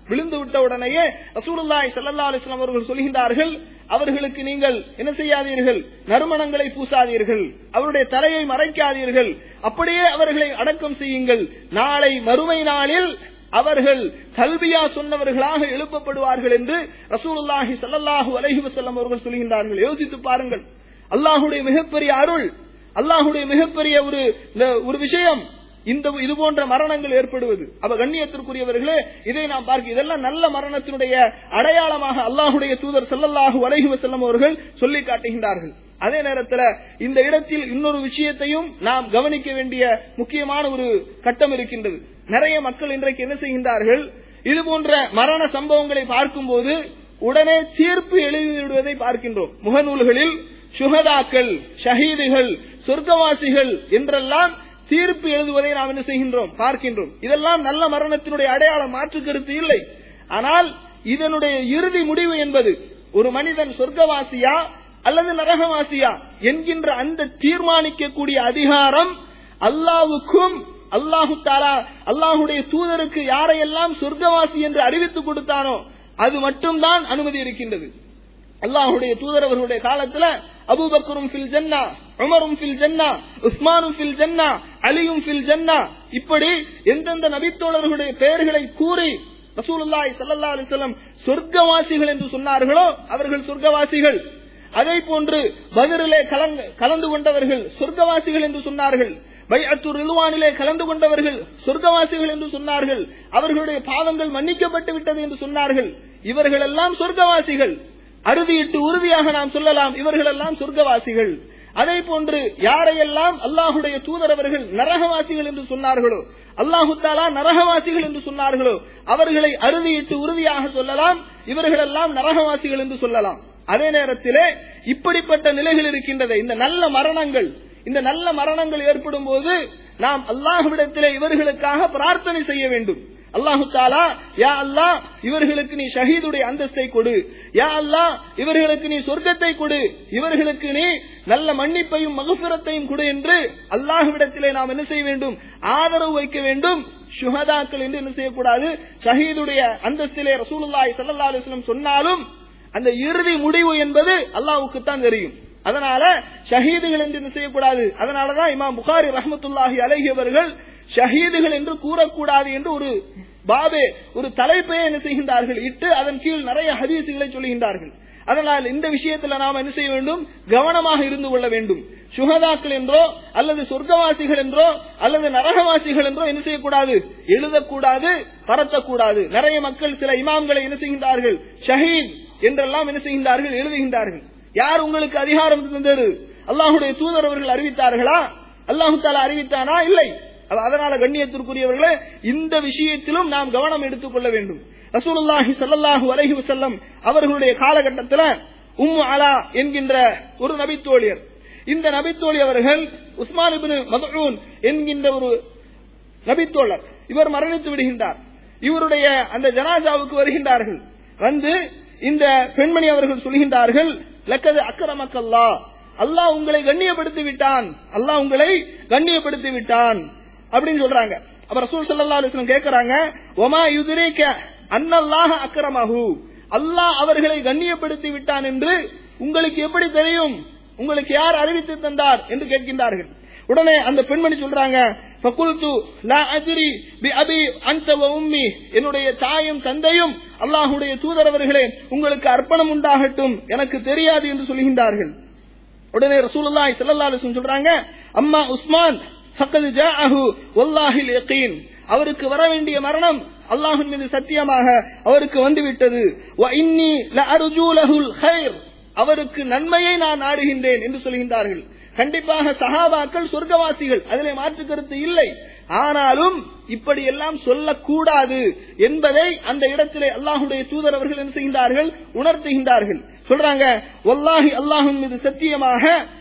விழுந்து விட்ட உடனேயே ரசூலுல்லாஹி ஸல்லல்லாஹு அலைஹி வஸல்லம் அவர்கள் சொல்கின்றார்கள் அவர்களுக்கு நீங்கள் என்ன செய்யாதீர்கள் நறுமணங்களை பூசாதீர்கள் அவருடைய தலையை மறைக்காதீர்கள் அப்படியே அவர்களை அடக்கம் செய்யுங்கள் நாளை மறுமை நாளில் அவர்கள் கல்வியா சொன்னவர்களாக எழுப்பப்படுவார்கள் என்று ரசூலுல்லாஹி ஸல்லல்லாஹு அலைஹி வஸல்லம் அவர்கள் சொல்கின்றார்கள் யோசித்து பாருங்கள் அல்லாஹுடைய மிகப்பெரிய அருள் அல்லாஹுடைய மிகப்பெரிய ஒரு இந்த ஒரு விஷயம் இந்த இது போன்ற மரணங்கள் ஏற்படுவது அப்ப கண்ணியத்திற்குரியவர்களே இதை நாம் பார்க்க இதெல்லாம் நல்ல மரணத்தினுடைய அடையாளமாக அல்லாஹுடைய தூதர் ஸல்லல்லாஹு அலைஹி வஸல்லம் அவர்கள் சொல்லி காட்டுகின்றார்கள் அதே நேரத்தில் இந்த இடத்தில் இன்னொரு விஷயத்தையும் நாம் கவனிக்க வேண்டிய முக்கியமான ஒரு கட்டம் இருக்கின்றது நிறைய மக்கள் இன்றைக்கு என்ன செய்கின்றார்கள் இது போன்ற மரண சம்பவங்களை பார்க்கும்போது உடனே தீர்ப்பு எழுதிவிடுவதை பார்க்கின்றோம் முகநூல்களில் சுகதாக்கள் ஷஹீதுகள் சொர்க்கவாசிகள் என்றெல்லாம் தீர்ப்பு எழுதுவதை நாம் என்ன செய்கின்றோம் பார்க்கின்றோம் இதெல்லாம் நல்ல மரணத்தினுடைய அடையாளம் மாற்று கருத்து இல்லை ஆனால் இதனுடைய இறுதி முடிவு என்பது ஒரு மனிதன் சொர்க்கவாசியா அல்லது நரகவாசியா என்கின்ற அந்த தீர்மானிக்கக்கூடிய அதிகாரம் அல்லாவுக்கும் அல்லாஹு தாலா அல்லாஹுடைய தூதருக்கு யாரையெல்லாம் சொர்க்கவாசி என்று அறிவித்து கொடுத்தானோ அது மட்டும்தான் அனுமதி இருக்கின்றது அல்லாஹுடைய தூதர் அவர்களுடைய காலத்துல அபூபக்கரும் ஃபில் ஜன்னா உமரும் ஃபில் ஜன்னா உஸ்மானும் ஃபில் ஜன்னா அலியும் ஃபில் ஜன்னா இப்படி எந்தெந்த நபித்தோழர்களுடைய பெயர்களை கூறி ரசூலுல்லாஹி ஸல்லல்லாஹு அலைஹி வஸல்லம் சொர்க்கவாசிகள் என்று சொன்னார்களோ அவர்கள் சொர்க்கவாசிகள் அதே போன்று பதிரிலே கலந்து கொண்டவர்கள் சொர்க்கவாசிகள் என்று சொன்னார்கள் பைஅத்து ரிலுவானிலே கலந்து கொண்டவர்கள் சொர்க்கவாசிகள் என்று சொன்னார்கள் அவர்களுடைய பாவங்கள் மன்னிக்கப்பட்டு விட்டது என்று சொன்னார்கள் இவர்கள் எல்லாம் சொர்க்கவாசிகள் அறுதியிட்டு உறுதியாக நாம் சொல்லலாம் இவர்கள் எல்லாம் சொர்க்கவாசிகள் அதே போன்று யாரையெல்லாம் அல்லாஹுடைய தூதர் அவர்கள் நரகவாசிகள் என்று சொன்னார்களோ அல்லாஹு தாலா நரகவாசிகள் என்று சொன்னார்களோ அவர்களை அறுதியிட்டு உறுதியாக சொல்லலாம் இவர்கள் எல்லாம் நரகவாசிகள் என்று சொல்லலாம் அதே நேரத்திலே இப்படிப்பட்ட நிலைகள் இருக்கின்றது இந்த நல்ல மரணங்கள் இந்த நல்ல மரணங்கள் ஏற்படும் போது நாம் அல்லாஹுவிடத்திலே இவர்களுக்காக பிரார்த்தனை செய்ய வேண்டும் அல்லாஹு தாலா யா அல்லா இவர்களுக்கு நீ ஷஹீதுடைய அந்தஸ்தை கொடு யா அல்லா இவர்களுக்கு நீ சொர்க்கத்தை கொடு இவர்களுக்கு நீ நல்ல மன்னிப்பையும் மகுபிரத்தையும் கொடு என்று அல்லாஹுவிடத்திலே நாம் என்ன செய்ய வேண்டும் ஆதரவு வைக்க வேண்டும் சுஹதாக்கள் என்று என்ன செய்யக்கூடாது ஷஹீதுடைய அந்தஸ்திலே ரசூலுல்லாஹி ஸல்லல்லாஹு அலைஹி வஸல்லம் சொன்னாலும் அந்த இறுதி முடிவு என்பது அல்லாஹ்வுக்கு தான் தெரியும் அதனால ஷஹீதுகள் என்று என்ன செய்யக்கூடாது அதனாலதான் இமாம் புகாரி ரஹமத்துல்லாஹி அலைஹி அவர்கள் ஷஹீதுகள் என்று கூறக்கூடாது என்று ஒரு பாபே ஒரு தலைப்பையே என்ன செய்கின்றார்கள் இட்டு அதன் கீழ் நிறைய ஹதீசுகளை சொல்லுகின்றார்கள் அதனால் இந்த விஷயத்துல நாம் என்ன செய்ய வேண்டும் கவனமாக இருந்து கொள்ள வேண்டும் சுகதாக்கள் என்றோ அல்லது சொர்க்கவாசிகள் என்றோ அல்லது நரகவாசிகள் என்றோ என்ன செய்யக்கூடாது எழுதக்கூடாது பரத்தக்கூடாது நிறைய மக்கள் சில இமாம்களை என்ன செய்கின்றார்கள் ஷஹீத் என்றெல்லாம் என்ன செய்கின்றார்கள் எழுதுகின்றார்கள் யார் உங்களுக்கு அதிகாரம் தந்தது அல்லாஹுடைய தூதர் அவர்கள் அறிவித்தார்களா அல்லாஹு தாலா அறிவித்தானா இல்லை அதனால கண்ணியத்திற்குரியவர்களே இந்த விஷயத்திலும் நாம் கவனம் எடுத்துக்கொள்ள வேண்டும் ரசூலுல்லாஹி ஸல்லல்லாஹு அலைஹி வஸல்லம் அவர்களுடைய காலகட்டத்தில் உம்மு அலா என்கின்ற ஒரு நபித்தோழியர் இந்த நபித்தோழி அவர்கள் உஸ்மான் இப்னு மதூன் என்கின்ற ஒரு நபித்தோழர் இவர் மரணித்து விடுகின்றார் இவருடைய அந்த ஜனாசாவுக்கு வருகின்றார்கள் வந்து இந்த பெண்மணி அவர்கள் சொல்கின்றார்கள் லக்கது அக்கரமக்கல்லா அல்லாஹ் உங்களை கண்ணியப்படுத்தி விட்டான் அல்லாஹ் உங்களை கண்ணியப்படுத்தி விட்டான் அப்படின்னு சொல்றாங்க அப்ப ரசூல் சல்லா அலிஸ்லம் கேட்கறாங்க ஒமா யுதிரேக்க அன்னல்லாஹ அக்கரமஹு அல்லாஹ் அவர்களை கண்ணியப்படுத்தி விட்டான் என்று உங்களுக்கு எப்படி தெரியும் உங்களுக்கு யார் அறிவித்து தந்தார் என்று கேட்கின்றார்கள் உடனே அந்த பெண்மணி சொல்றாங்க ஃபகுல்து லா அஜ்ரி பி அபி அன்த வ உம்மி என்னுடைய தாயும் தந்தையும் அல்லாஹ்வுடைய தூதர் அவர்களே உங்களுக்கு அர்ப்பணம் உண்டாகட்டும் எனக்கு தெரியாது என்று சொல்கின்றார்கள் உடனே ரசூலுல்லாஹி ஸல்லல்லாஹு அலைஹி வஸல்லம் சொல்றாங்க அம்மா உஸ்மான் ஃபக்கத் ஜாஅஹு வல்லாஹில் யகீன் அவருக்கு வர வேண்டிய மரணம் அல்லாஹ்வின் மீது சத்தியமாக அவருக்கு வந்துவிட்டது வ இன்னி லஅர்ஜூ லஹுல் கைர் அவருக்கு நன்மையை நான் நாடுகின்றேன் என்று சொல்கின்றார்கள் கண்டிப்பாக சஹாபாக்கள் சொர்க்கவாசிகள் அதிலே மாற்று கருத்து இல்லை ஆனாலும் இப்படி எல்லாம் சொல்லக்கூடாது என்பதை அந்த இடத்திலே அல்லாஹுடைய தூதர் அவர்கள் என்ன செய்கின்றார்கள் உணர்த்துகின்றார்கள் சொல்றாங்க ஒல்லாஹி அல்லாஹும் மீது சத்தியமாக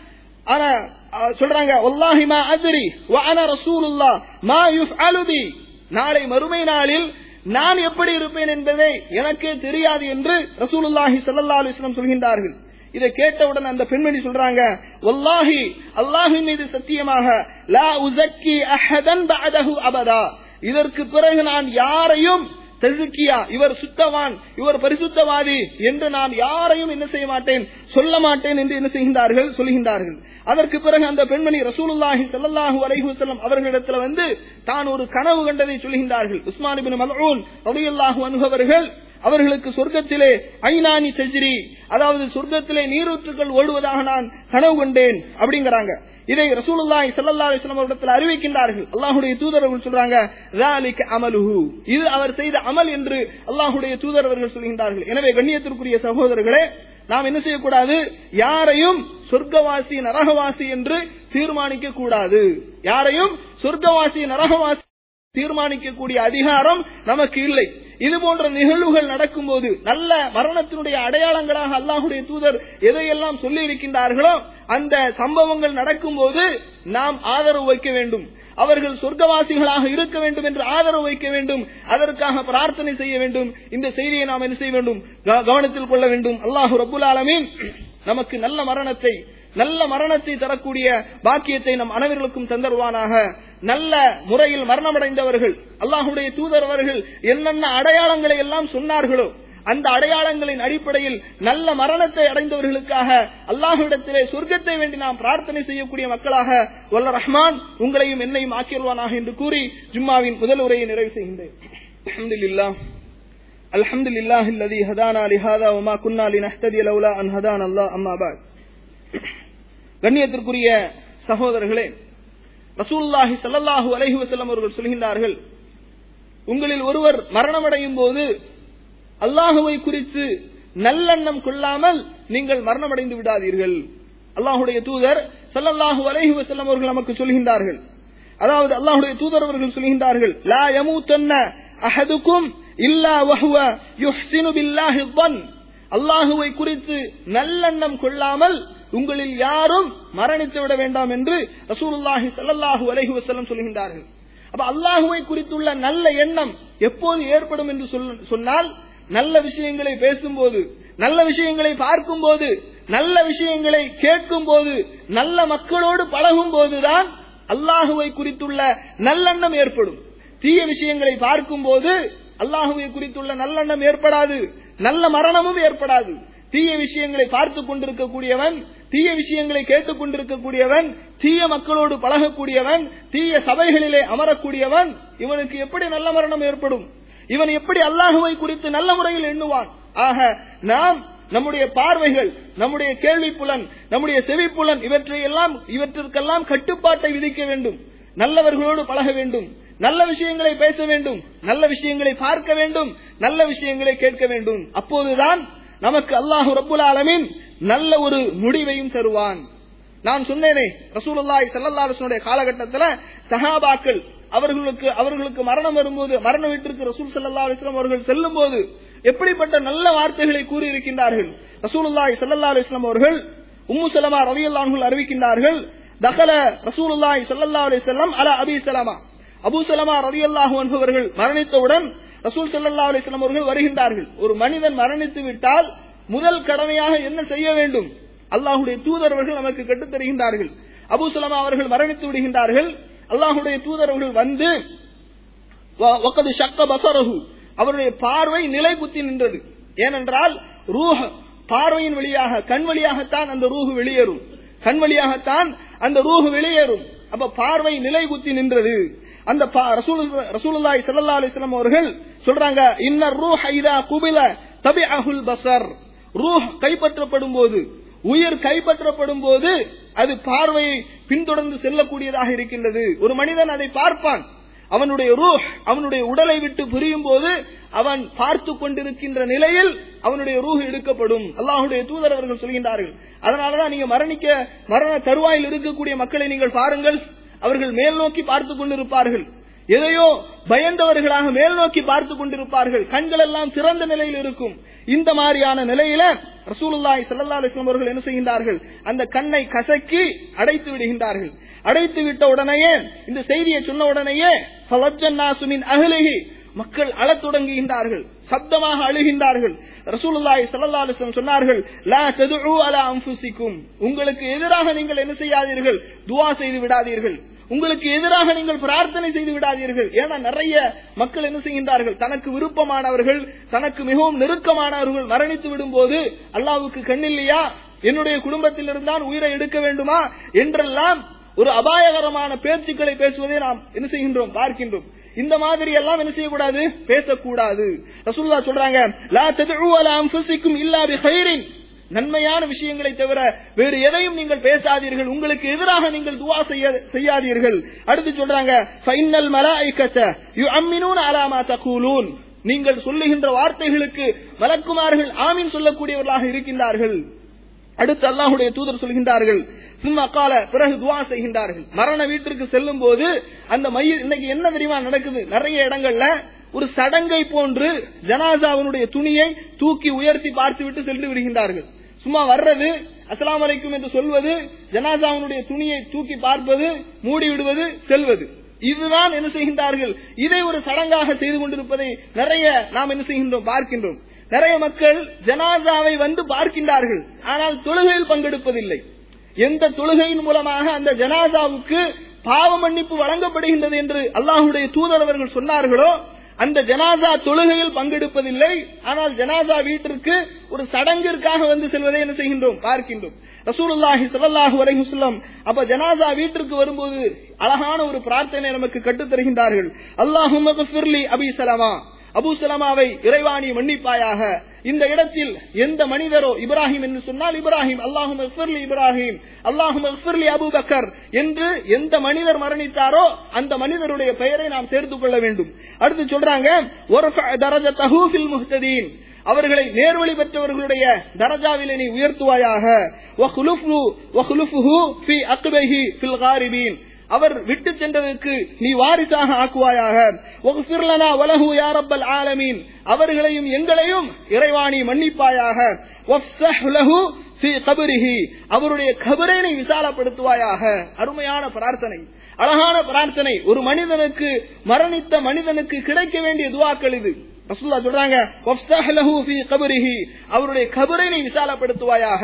ஆனா சொல்றாங்க ஒல்லாஹி மா அத்ரி வ அன ரசூலுல்லாஹ் மா யுஃஅலு பி நாளை மறுமை நாளில் நான் எப்படி இருப்பேன் என்பதை எனக்கே தெரியாது என்று ரசூலுல்லாஹி ஸல்லல்லாஹு அலைஹி வஸல்லம் சொல்கின்றார்கள் இதை கேட்டவுடன் அந்த பெண்மணி சொல்றாங்க வல்லாஹி அல்லாஹின் மீது சத்தியமாக லா உஸக்கி அஹதன் பஅதஹு அபதா இதற்கு பிறகு நான் யாரையும் தசுக்கியா இவர் சுத்தவான் இவர் பரிசுத்தவாதி என்று நான் யாரையும் என்ன செய்ய மாட்டேன் சொல்ல மாட்டேன் என்று என்ன செய்கின்றார்கள் சொல்கின்றார்கள் அதற்கு பிறகு அந்த பெண்மணி ரசூலுல்லாஹி ஸல்லல்லாஹு அலைஹி வஸல்லம் அவர்களிடத்துல வந்து தான் ஒரு கனவு கண்டதை சொல்கின்றார்கள் உஸ்மான் இப்னு மல்ஊன் ரலியல்லாஹு அன்ஹு அவர்கள் அவர்களுக்கு சொர்க்கத்திலே ஐநானி தஜ்ரி அதாவது சொர்க்கத்திலே நீரூற்றுகள் ஓடுவதாக நான் கனவு கொண்டேன் அப்படிங்கிறாங்க இதை ரசூலுல்லாஹி ஸல்லல்லாஹு அலைஹி வஸல்லம் அவரிடத்தில் அறிவிக்கின்றார்கள் அல்லாஹ்வுடைய தூதரவர்கள் சொல்றாங்க ذلك அமலுஹு இது அவர் செய்த அமல் என்று அல்லாஹ்வுடைய தூதரவர்கள் சொல்கின்றார்கள் எனவே கண்ணியத்திற்குரிய சகோதரர்களே நாம் என்ன செய்யக்கூடாது யாரையும் சொர்க்கவாசி நரகவாசி என்று தீர்மானிக்க கூடாது யாரையும் சொர்க்கவாசி நரகவாசி தீர்மானிக்கக்கூடிய அதிகாரம் நமக்கு இல்லை இது போன்ற நிகழ்வுகள் நடக்கும்போது நல்ல மரணத்தினுடைய அடையாளங்களாக அல்லாஹுடைய தூதர் எதையெல்லாம் சொல்லி இருக்கின்றார்களோ அந்த சம்பவங்கள் நடக்கும்போது நாம் ஆதரவு வைக்க வேண்டும் அவர்கள் சொர்க்கவாசிகளாக இருக்க வேண்டும் என்று ஆதரவு வைக்க வேண்டும் அதற்காக பிரார்த்தனை செய்ய வேண்டும் இந்த செய்தியை நாம் என்ன செய்ய வேண்டும் க- கவனத்தில் கொள்ள வேண்டும் அல்லாஹு ரபுல் ஆலமீன் நமக்கு நல்ல மரணத்தை நல்ல மரணத்தை தரக்கூடிய பாக்கியத்தை நம் அனைவர்களுக்கும் தந்தருவானாக நல்ல முறையில் மரணமடைந்தவர்கள் அல்லாஹுடைய தூதர் அவர்கள் என்னென்ன அடையாளங்களை எல்லாம் சொன்னார்களோ அந்த அடையாளங்களின் அடிப்படையில் நல்ல மரணத்தை அடைந்தவர்களுக்காக அல்லாஹ்விடத்திலே சொர்க்கத்தை வேண்டி நாம் பிரார்த்தனை செய்யக்கூடிய மக்களாக வல்ல ரஹ்மான் உங்களையும் என்னையும் ஆக்கிடுவானாக என்று கூறி ஜும்மாவின் முதல் உரையை நிறைவு செய்கின்றேன் அல்ஹம்துலில்லாஹ் الحمد لله الذي هدانا لهذا وما كنا لنهتدي لولا أن هدانا الله أما بعد கண்ணியத்திற்குரிய சகோதரர்களே ரசூலுல்லாஹி ஸல்லல்லாஹு அலைஹி வஸல்லம் அவர்கள் சொல்கின்றார்கள் உங்களில் ஒருவர் மரணமடையும் போது அல்லாஹுவை குறித்து நல்லெண்ணம் கொள்ளாமல் நீங்கள் மரணமடைந்து விடாதீர்கள் அல்லாஹுடைய தூதர் ஸல்லல்லாஹு அலைஹி வஸல்லம் அவர்கள் நமக்கு சொல்கின்றார்கள் அதாவது அல்லாஹுடைய தூதர் அவர்கள் சொல்கின்றார்கள் லா யமூத்தன்ன அஹதுக்கும் இல்லா வஹுவ யுஹ்சினு பில்லாஹி ظن அல்லாஹுவை குறித்து நல்லெண்ணம் கொள்ளாமல் உங்களில் யாரும் மரணித்து விட வேண்டாம் என்று ரசூலுல்லாஹி ஸல்லல்லாஹு அலைஹி வஸல்லம் சொல்கின்றார்கள் அப்ப அல்லாஹுவை குறித்துள்ள நல்ல எண்ணம் எப்போது ஏற்படும் என்று சொல்- சொன்னால் நல்ல விஷயங்களை பேசும்போது நல்ல விஷயங்களை பார்க்கும்போது நல்ல விஷயங்களை கேட்கும் போது நல்ல மக்களோடு பழகும் போதுதான் அல்லாஹுவை குறித்துள்ள நல்லெண்ணம் ஏற்படும் தீய விஷயங்களை பார்க்கும் போது அல்லாஹுவை குறித்துள்ள நல்லெண்ணம் ஏற்படாது நல்ல மரணமும் ஏற்படாது தீய விஷயங்களை பார்த்து கொண்டிருக்கக்கூடியவன் தீய விஷயங்களை கேட்டுக் கொண்டிருக்கக்கூடியவன் தீய மக்களோடு பழகக்கூடியவன் தீய சபைகளிலே அமரக்கூடியவன் இவனுக்கு எப்படி நல்ல மரணம் ஏற்படும் இவன் எப்படி அல்லாஹுவை குறித்து நல்ல முறையில் எண்ணுவான் ஆக நாம் நம்முடைய பார்வைகள் நம்முடைய கேள்வி புலன் நம்முடைய செவிப்புலன் இவற்றை எல்லாம் இவற்றிற்கெல்லாம் கட்டுப்பாட்டை விதிக்க வேண்டும் நல்லவர்களோடு பழக வேண்டும் நல்ல விஷயங்களை பேச வேண்டும் நல்ல விஷயங்களை பார்க்க வேண்டும் நல்ல விஷயங்களை கேட்க வேண்டும் அப்போதுதான் நமக்கு அல்லாஹு ரப்புல் ஆலமீன் நல்ல ஒரு முடிவையும் தருவான் நான் சொன்னேனே ரசூலுல்லாஹி ஸல்லல்லாஹு அலைஹி வஸல்லம் காலகட்டத்தில் சஹாபாக்கள் அவர்களுக்கு அவர்களுக்கு மரணம் வரும்போது மரண வீட்டிற்கு ரசூல் ஸல்லல்லாஹு அலைஹி வஸல்லம் அவர்கள் செல்லும் போது எப்படிப்பட்ட நல்ல வார்த்தைகளை கூறி இருக்கின்றார்கள் ரசூலுல்லாஹி ஸல்லல்லாஹு அலைஹி வஸல்லம் அவர்கள் உம்மு சலமா ரலியல்லாஹு அன்ஹு அறிவிக்கின்றார்கள் தகல ரசூலுல்லாஹி ஸல்லல்லாஹு அலைஹி வஸல்லம் அலா அபி சலமா அபூ சலமா ரலியல்லாஹு அன்ஹு அவர்கள் மரணித்தவுடன் ரசூல் ஸல்லல்லாஹு அலைஹி வஸல்லம் அவர்கள் வருகின்றார்கள் ஒரு மனிதன் மரணித்து விட்டால் முதல் கடமையாக என்ன செய்ய வேண்டும் அல்லாஹ்வுடைய தூதர் அவர்கள் நமக்கு கற்றுத் தருகின்றார்கள் அபூ சலமா அவர்கள் மரணித்து விடுகின்றார்கள் அல்லாஹ்வுடைய தூதர் அவர்கள் வந்து வ- வக்கது ஷக்க பசரஹு அவருடைய பார்வை நிலை குத்தி நின்றது ஏனென்றால் ரூஹ் பார்வையின் வழியாக கண் வழியாகத்தான் அந்த ரூஹ் வெளியேறும் கண் வழியாகத்தான் அந்த ரூஹ் வெளியேறும் அப்ப பார்வை நிலை குத்தி நின்றது அந்த பா- ரசூலுல்லா- ரசூலுல்லாஹி ஸல்லல்லாஹு அலைஹி வஸல்லம் அவர்கள் சொல்றாங்க இன்னர் ரூஹ் இதா குபில தபிஅஹுல் பஸர் ரூஹ் கைப்பற்றப்படும் போது உயிர் கைப்பற்றப்படும் போது அது பார்வையை பின்தொடர்ந்து செல்லக்கூடியதாக இருக்கின்றது ஒரு மனிதன் அதை பார்ப்பான் அவனுடைய ரூஹ் அவனுடைய உடலை விட்டு பிரியும் போது அவன் பார்த்து கொண்டிருக்கின்ற நிலையில் அவனுடைய ரூஹ் எடுக்கப்படும் அல்லாஹுடைய தூதர் அவர்கள் சொல்கின்றார்கள் அதனாலதான் நீங்க மரணிக்க மரண தருவாயில் இருக்கக்கூடிய மக்களை நீங்கள் பாருங்கள் அவர்கள் மேல் நோக்கி பார்த்து கொண்டிருப்பார்கள் எதையோ பயந்தவர்களாக மேல் நோக்கி பார்த்து கொண்டிருப்பார்கள் கண்கள் எல்லாம் திறந்த நிலையில் இருக்கும் இந்த மாதிரியான நிலையில ரசூலுல்லாஹி ஸல்லல்லாஹு அலைஹி வஸல்லம் அவர்கள் என்ன செய்கின்றார்கள் அந்த கண்ணை கசக்கி அடைத்து விடுகின்றார்கள் அடைத்து விட்ட உடனேயே இந்த செய்தியை சொன்ன உடனேயே ஃபலஜ்ஜன் நாசு மின் அஹ்லிஹி மக்கள் அழத் தொடங்குகின்றார்கள் சப்தமாக அழுகின்றார்கள் ரசூலுல்லாஹி ஸல்லல்லாஹு அலைஹி வஸல்லம் சொன்னார்கள் லா ததுஉ அலா அன்ஃபுசிக்கும் உங்களுக்கு எதிராக நீங்கள் என்ன செய்யாதீர்கள் துஆ செய்து விடாதீர்கள் உங்களுக்கு எதிராக நீங்கள் பிரார்த்தனை செய்து விடாதீர்கள் ஏன்னா நிறைய மக்கள் என்ன செய்கின்றார்கள் தனக்கு விருப்பமானவர்கள் தனக்கு மிகவும் நெருக்கமானவர்கள் மரணித்து விடும்போது அல்லாவுக்கு கண்ணில்லையா என்னுடைய குடும்பத்தில் இருந்தால் உயிரை எடுக்க வேண்டுமா என்றெல்லாம் ஒரு அபாயகரமான பேச்சுக்களை பேசுவதை நாம் என்ன செய்கின்றோம் பார்க்கின்றோம் இந்த மாதிரி எல்லாம் என்ன செய்யக்கூடாது பேசக்கூடாது ரசூல்லா சொல்றாங்க லா ததுஉ அலா அன்ஃபுசிக்கும் இல்லா பிகைரின் நன்மையான விஷயங்களை தவிர வேறு எதையும் நீங்கள் பேசாதீர்கள் உங்களுக்கு எதிராக நீங்கள் துவா செய்ய செய்யாதீர்கள் அடுத்து சொல்றாங்க ஃபைனல் மலாயிக்கத்த யுஅம்மினூன அலா மா தகூலூன் நீங்கள் சொல்லுகின்ற வார்த்தைகளுக்கு மலக்குமார்கள் ஆமீன் சொல்லக்கூடியவர்களாக இருக்கின்றார்கள் அடுத்து அல்லாஹுடைய தூதர் சொல்கின்றார்கள் சும்மா கால பிறகு துவா செய்கின்றார்கள் மரண வீட்டிற்கு செல்லும் போது அந்த மைய இன்னைக்கு என்ன தெரியுமா நடக்குது நிறைய இடங்கள்ல ஒரு சடங்கை போன்று ஜனாசாவினுடைய துணியை தூக்கி உயர்த்தி பார்த்துவிட்டு சென்று விடுகின்றார்கள் சும்மா வர்றது அஸ்லாம் வலைக்கும் என்று சொல்வது ஜனாசாவினுடைய துணியை தூக்கி பார்ப்பது மூடி விடுவது செல்வது இதுதான் என்ன செய்கின்றார்கள் இதை ஒரு சடங்காக செய்து கொண்டிருப்பதை நிறைய நாம் என்ன செய்கின்றோம் பார்க்கின்றோம் நிறைய மக்கள் ஜனாசாவை வந்து பார்க்கின்றார்கள் ஆனால் தொழுகையில் பங்கெடுப்பதில்லை எந்த தொழுகையின் மூலமாக அந்த ஜனாசாவுக்கு பாவ மன்னிப்பு வழங்கப்படுகின்றது என்று அல்லாஹுடைய தூதர் அவர்கள் சொன்னார்களோ அந்த ஜனாசா தொழுகையில் பங்கெடுப்பதில்லை ஆனால் ஜனாசா வீட்டிற்கு ஒரு சடங்கிற்காக வந்து செல்வதை என்ன செய்கின்றோம் பார்க்கின்றோம் ரசூலுல்லாஹி ஸல்லல்லாஹு அலைஹி வஸல்லம் அப்ப ஜனாசா வீட்டிற்கு வரும்போது அழகான ஒரு பிரார்த்தனை நமக்கு கற்றுத் தருகின்றார்கள் அல்லாஹும்ம ஃபிர்லி அபி சலமா அபு சலமாவை இறைவாணி மன்னிப்பாயாக இந்த இடத்தில் எந்த மனிதரோ இப்ராஹிம் என்று சொன்னால் இப்ராஹிம் அல்லாஹும் இப்ராஹிம் அல்லாஹும் அபு பக்கர் என்று எந்த மனிதர் மரணித்தாரோ அந்த மனிதருடைய பெயரை நாம் சேர்த்துக் கொள்ள வேண்டும் அடுத்து சொல்றாங்க முஹ்ததீன் அவர்களை நேர்வழி பெற்றவர்களுடைய தரஜாவிலே நீ உயர்த்துவாயாக அவர் விட்டு சென்றதற்கு நீ வாரிசாக ஆக்குவாயாக ஆலமீன் அவர்களையும் எங்களையும் இறைவாணி மன்னிப்பாயாக அவருடைய கபரை நீ விசாலப்படுத்துவாயாக அருமையான பிரார்த்தனை அழகான பிரார்த்தனை ஒரு மனிதனுக்கு மரணித்த மனிதனுக்கு கிடைக்க வேண்டிய துவாக்கள் இது ரசூல்லா சொல்றாங்க அவருடைய கபரை நீ விசாலப்படுத்துவாயாக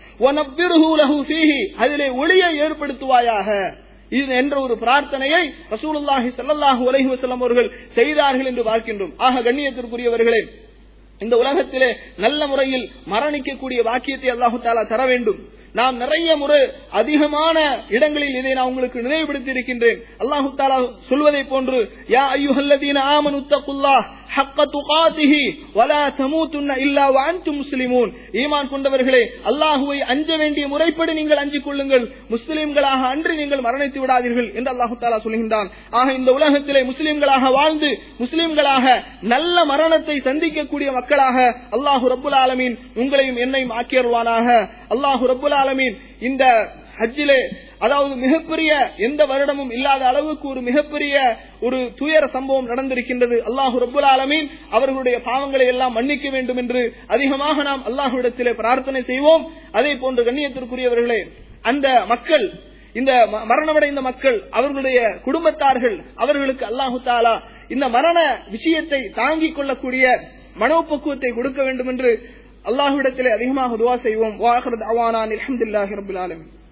அதிலே ஒளியை ஏற்படுத்துவாயாக இது என்ற ஒரு பிரார்த்தனையை ரசூலுல்லாஹி ஸல்லல்லாஹு அலைஹி வஸல்லம் அவர்கள் செய்தார்கள் என்று பார்க்கின்றோம் ஆக கண்ணியத்திற்குரியவர்களே இந்த உலகத்திலே நல்ல முறையில் மரணிக்கக்கூடிய வாக்கியத்தை அல்லாஹு தாலா தர வேண்டும் நாம் நிறைய முறை அதிகமான இடங்களில் இதை நான் உங்களுக்கு நினைவுபடுத்தி இருக்கின்றேன் அல்லாஹு தாலா சொல்வதை போன்று யா ஐயுஹல்லதீன ஆமனு தக்குல்லாஹ் ஹக்க துகாதிஹி வலா தமூதுன்ன இல்லா வஅன்தும் முஸ்லிமூன் ஈமான் கொண்டவர்களே அல்லாஹுவை அஞ்ச வேண்டிய முறைப்படி நீங்கள் அஞ்சிக் கொள்ளுங்கள் முஸ்லிம்களாக அன்றி நீங்கள் மரணித்து விடாதீர்கள் என்று அல்லாஹு தாலா சொல்கின்றான் ஆக இந்த உலகத்திலே முஸ்லிம்களாக வாழ்ந்து முஸ்லிம்களாக நல்ல மரணத்தை சந்திக்கக்கூடிய மக்களாக அல்லாஹு ரப்புல் ஆலமீன் உங்களையும் என்னையும் ஆக்கியருவானாக அல்லாஹு ரப்புல் ஆலமீன் இந்த ஹஜ்ஜிலே அதாவது மிகப்பெரிய எந்த வருடமும் இல்லாத அளவுக்கு ஒரு மிகப்பெரிய ஒரு துயர சம்பவம் நடந்திருக்கின்றது அல்லாஹு ரபுல் ஆலமீன் அவர்களுடைய பாவங்களை எல்லாம் மன்னிக்க வேண்டும் என்று அதிகமாக நாம் அல்லாஹுடத்திலே பிரார்த்தனை செய்வோம் அதே போன்று கண்ணியத்திற்குரியவர்களே அந்த மக்கள் இந்த மரணமடைந்த மக்கள் அவர்களுடைய குடும்பத்தார்கள் அவர்களுக்கு அல்லாஹு தாலா இந்த மரண விஷயத்தை தாங்கிக் கொள்ளக்கூடிய மனோபக்குவத்தை கொடுக்க வேண்டும் என்று அல்லாஹுவிடத்திலே அதிகமாக துவா செய்வோம் வாஹரத் அவானான் அலமதுல்லாஹி ரபுல் ஆலமின்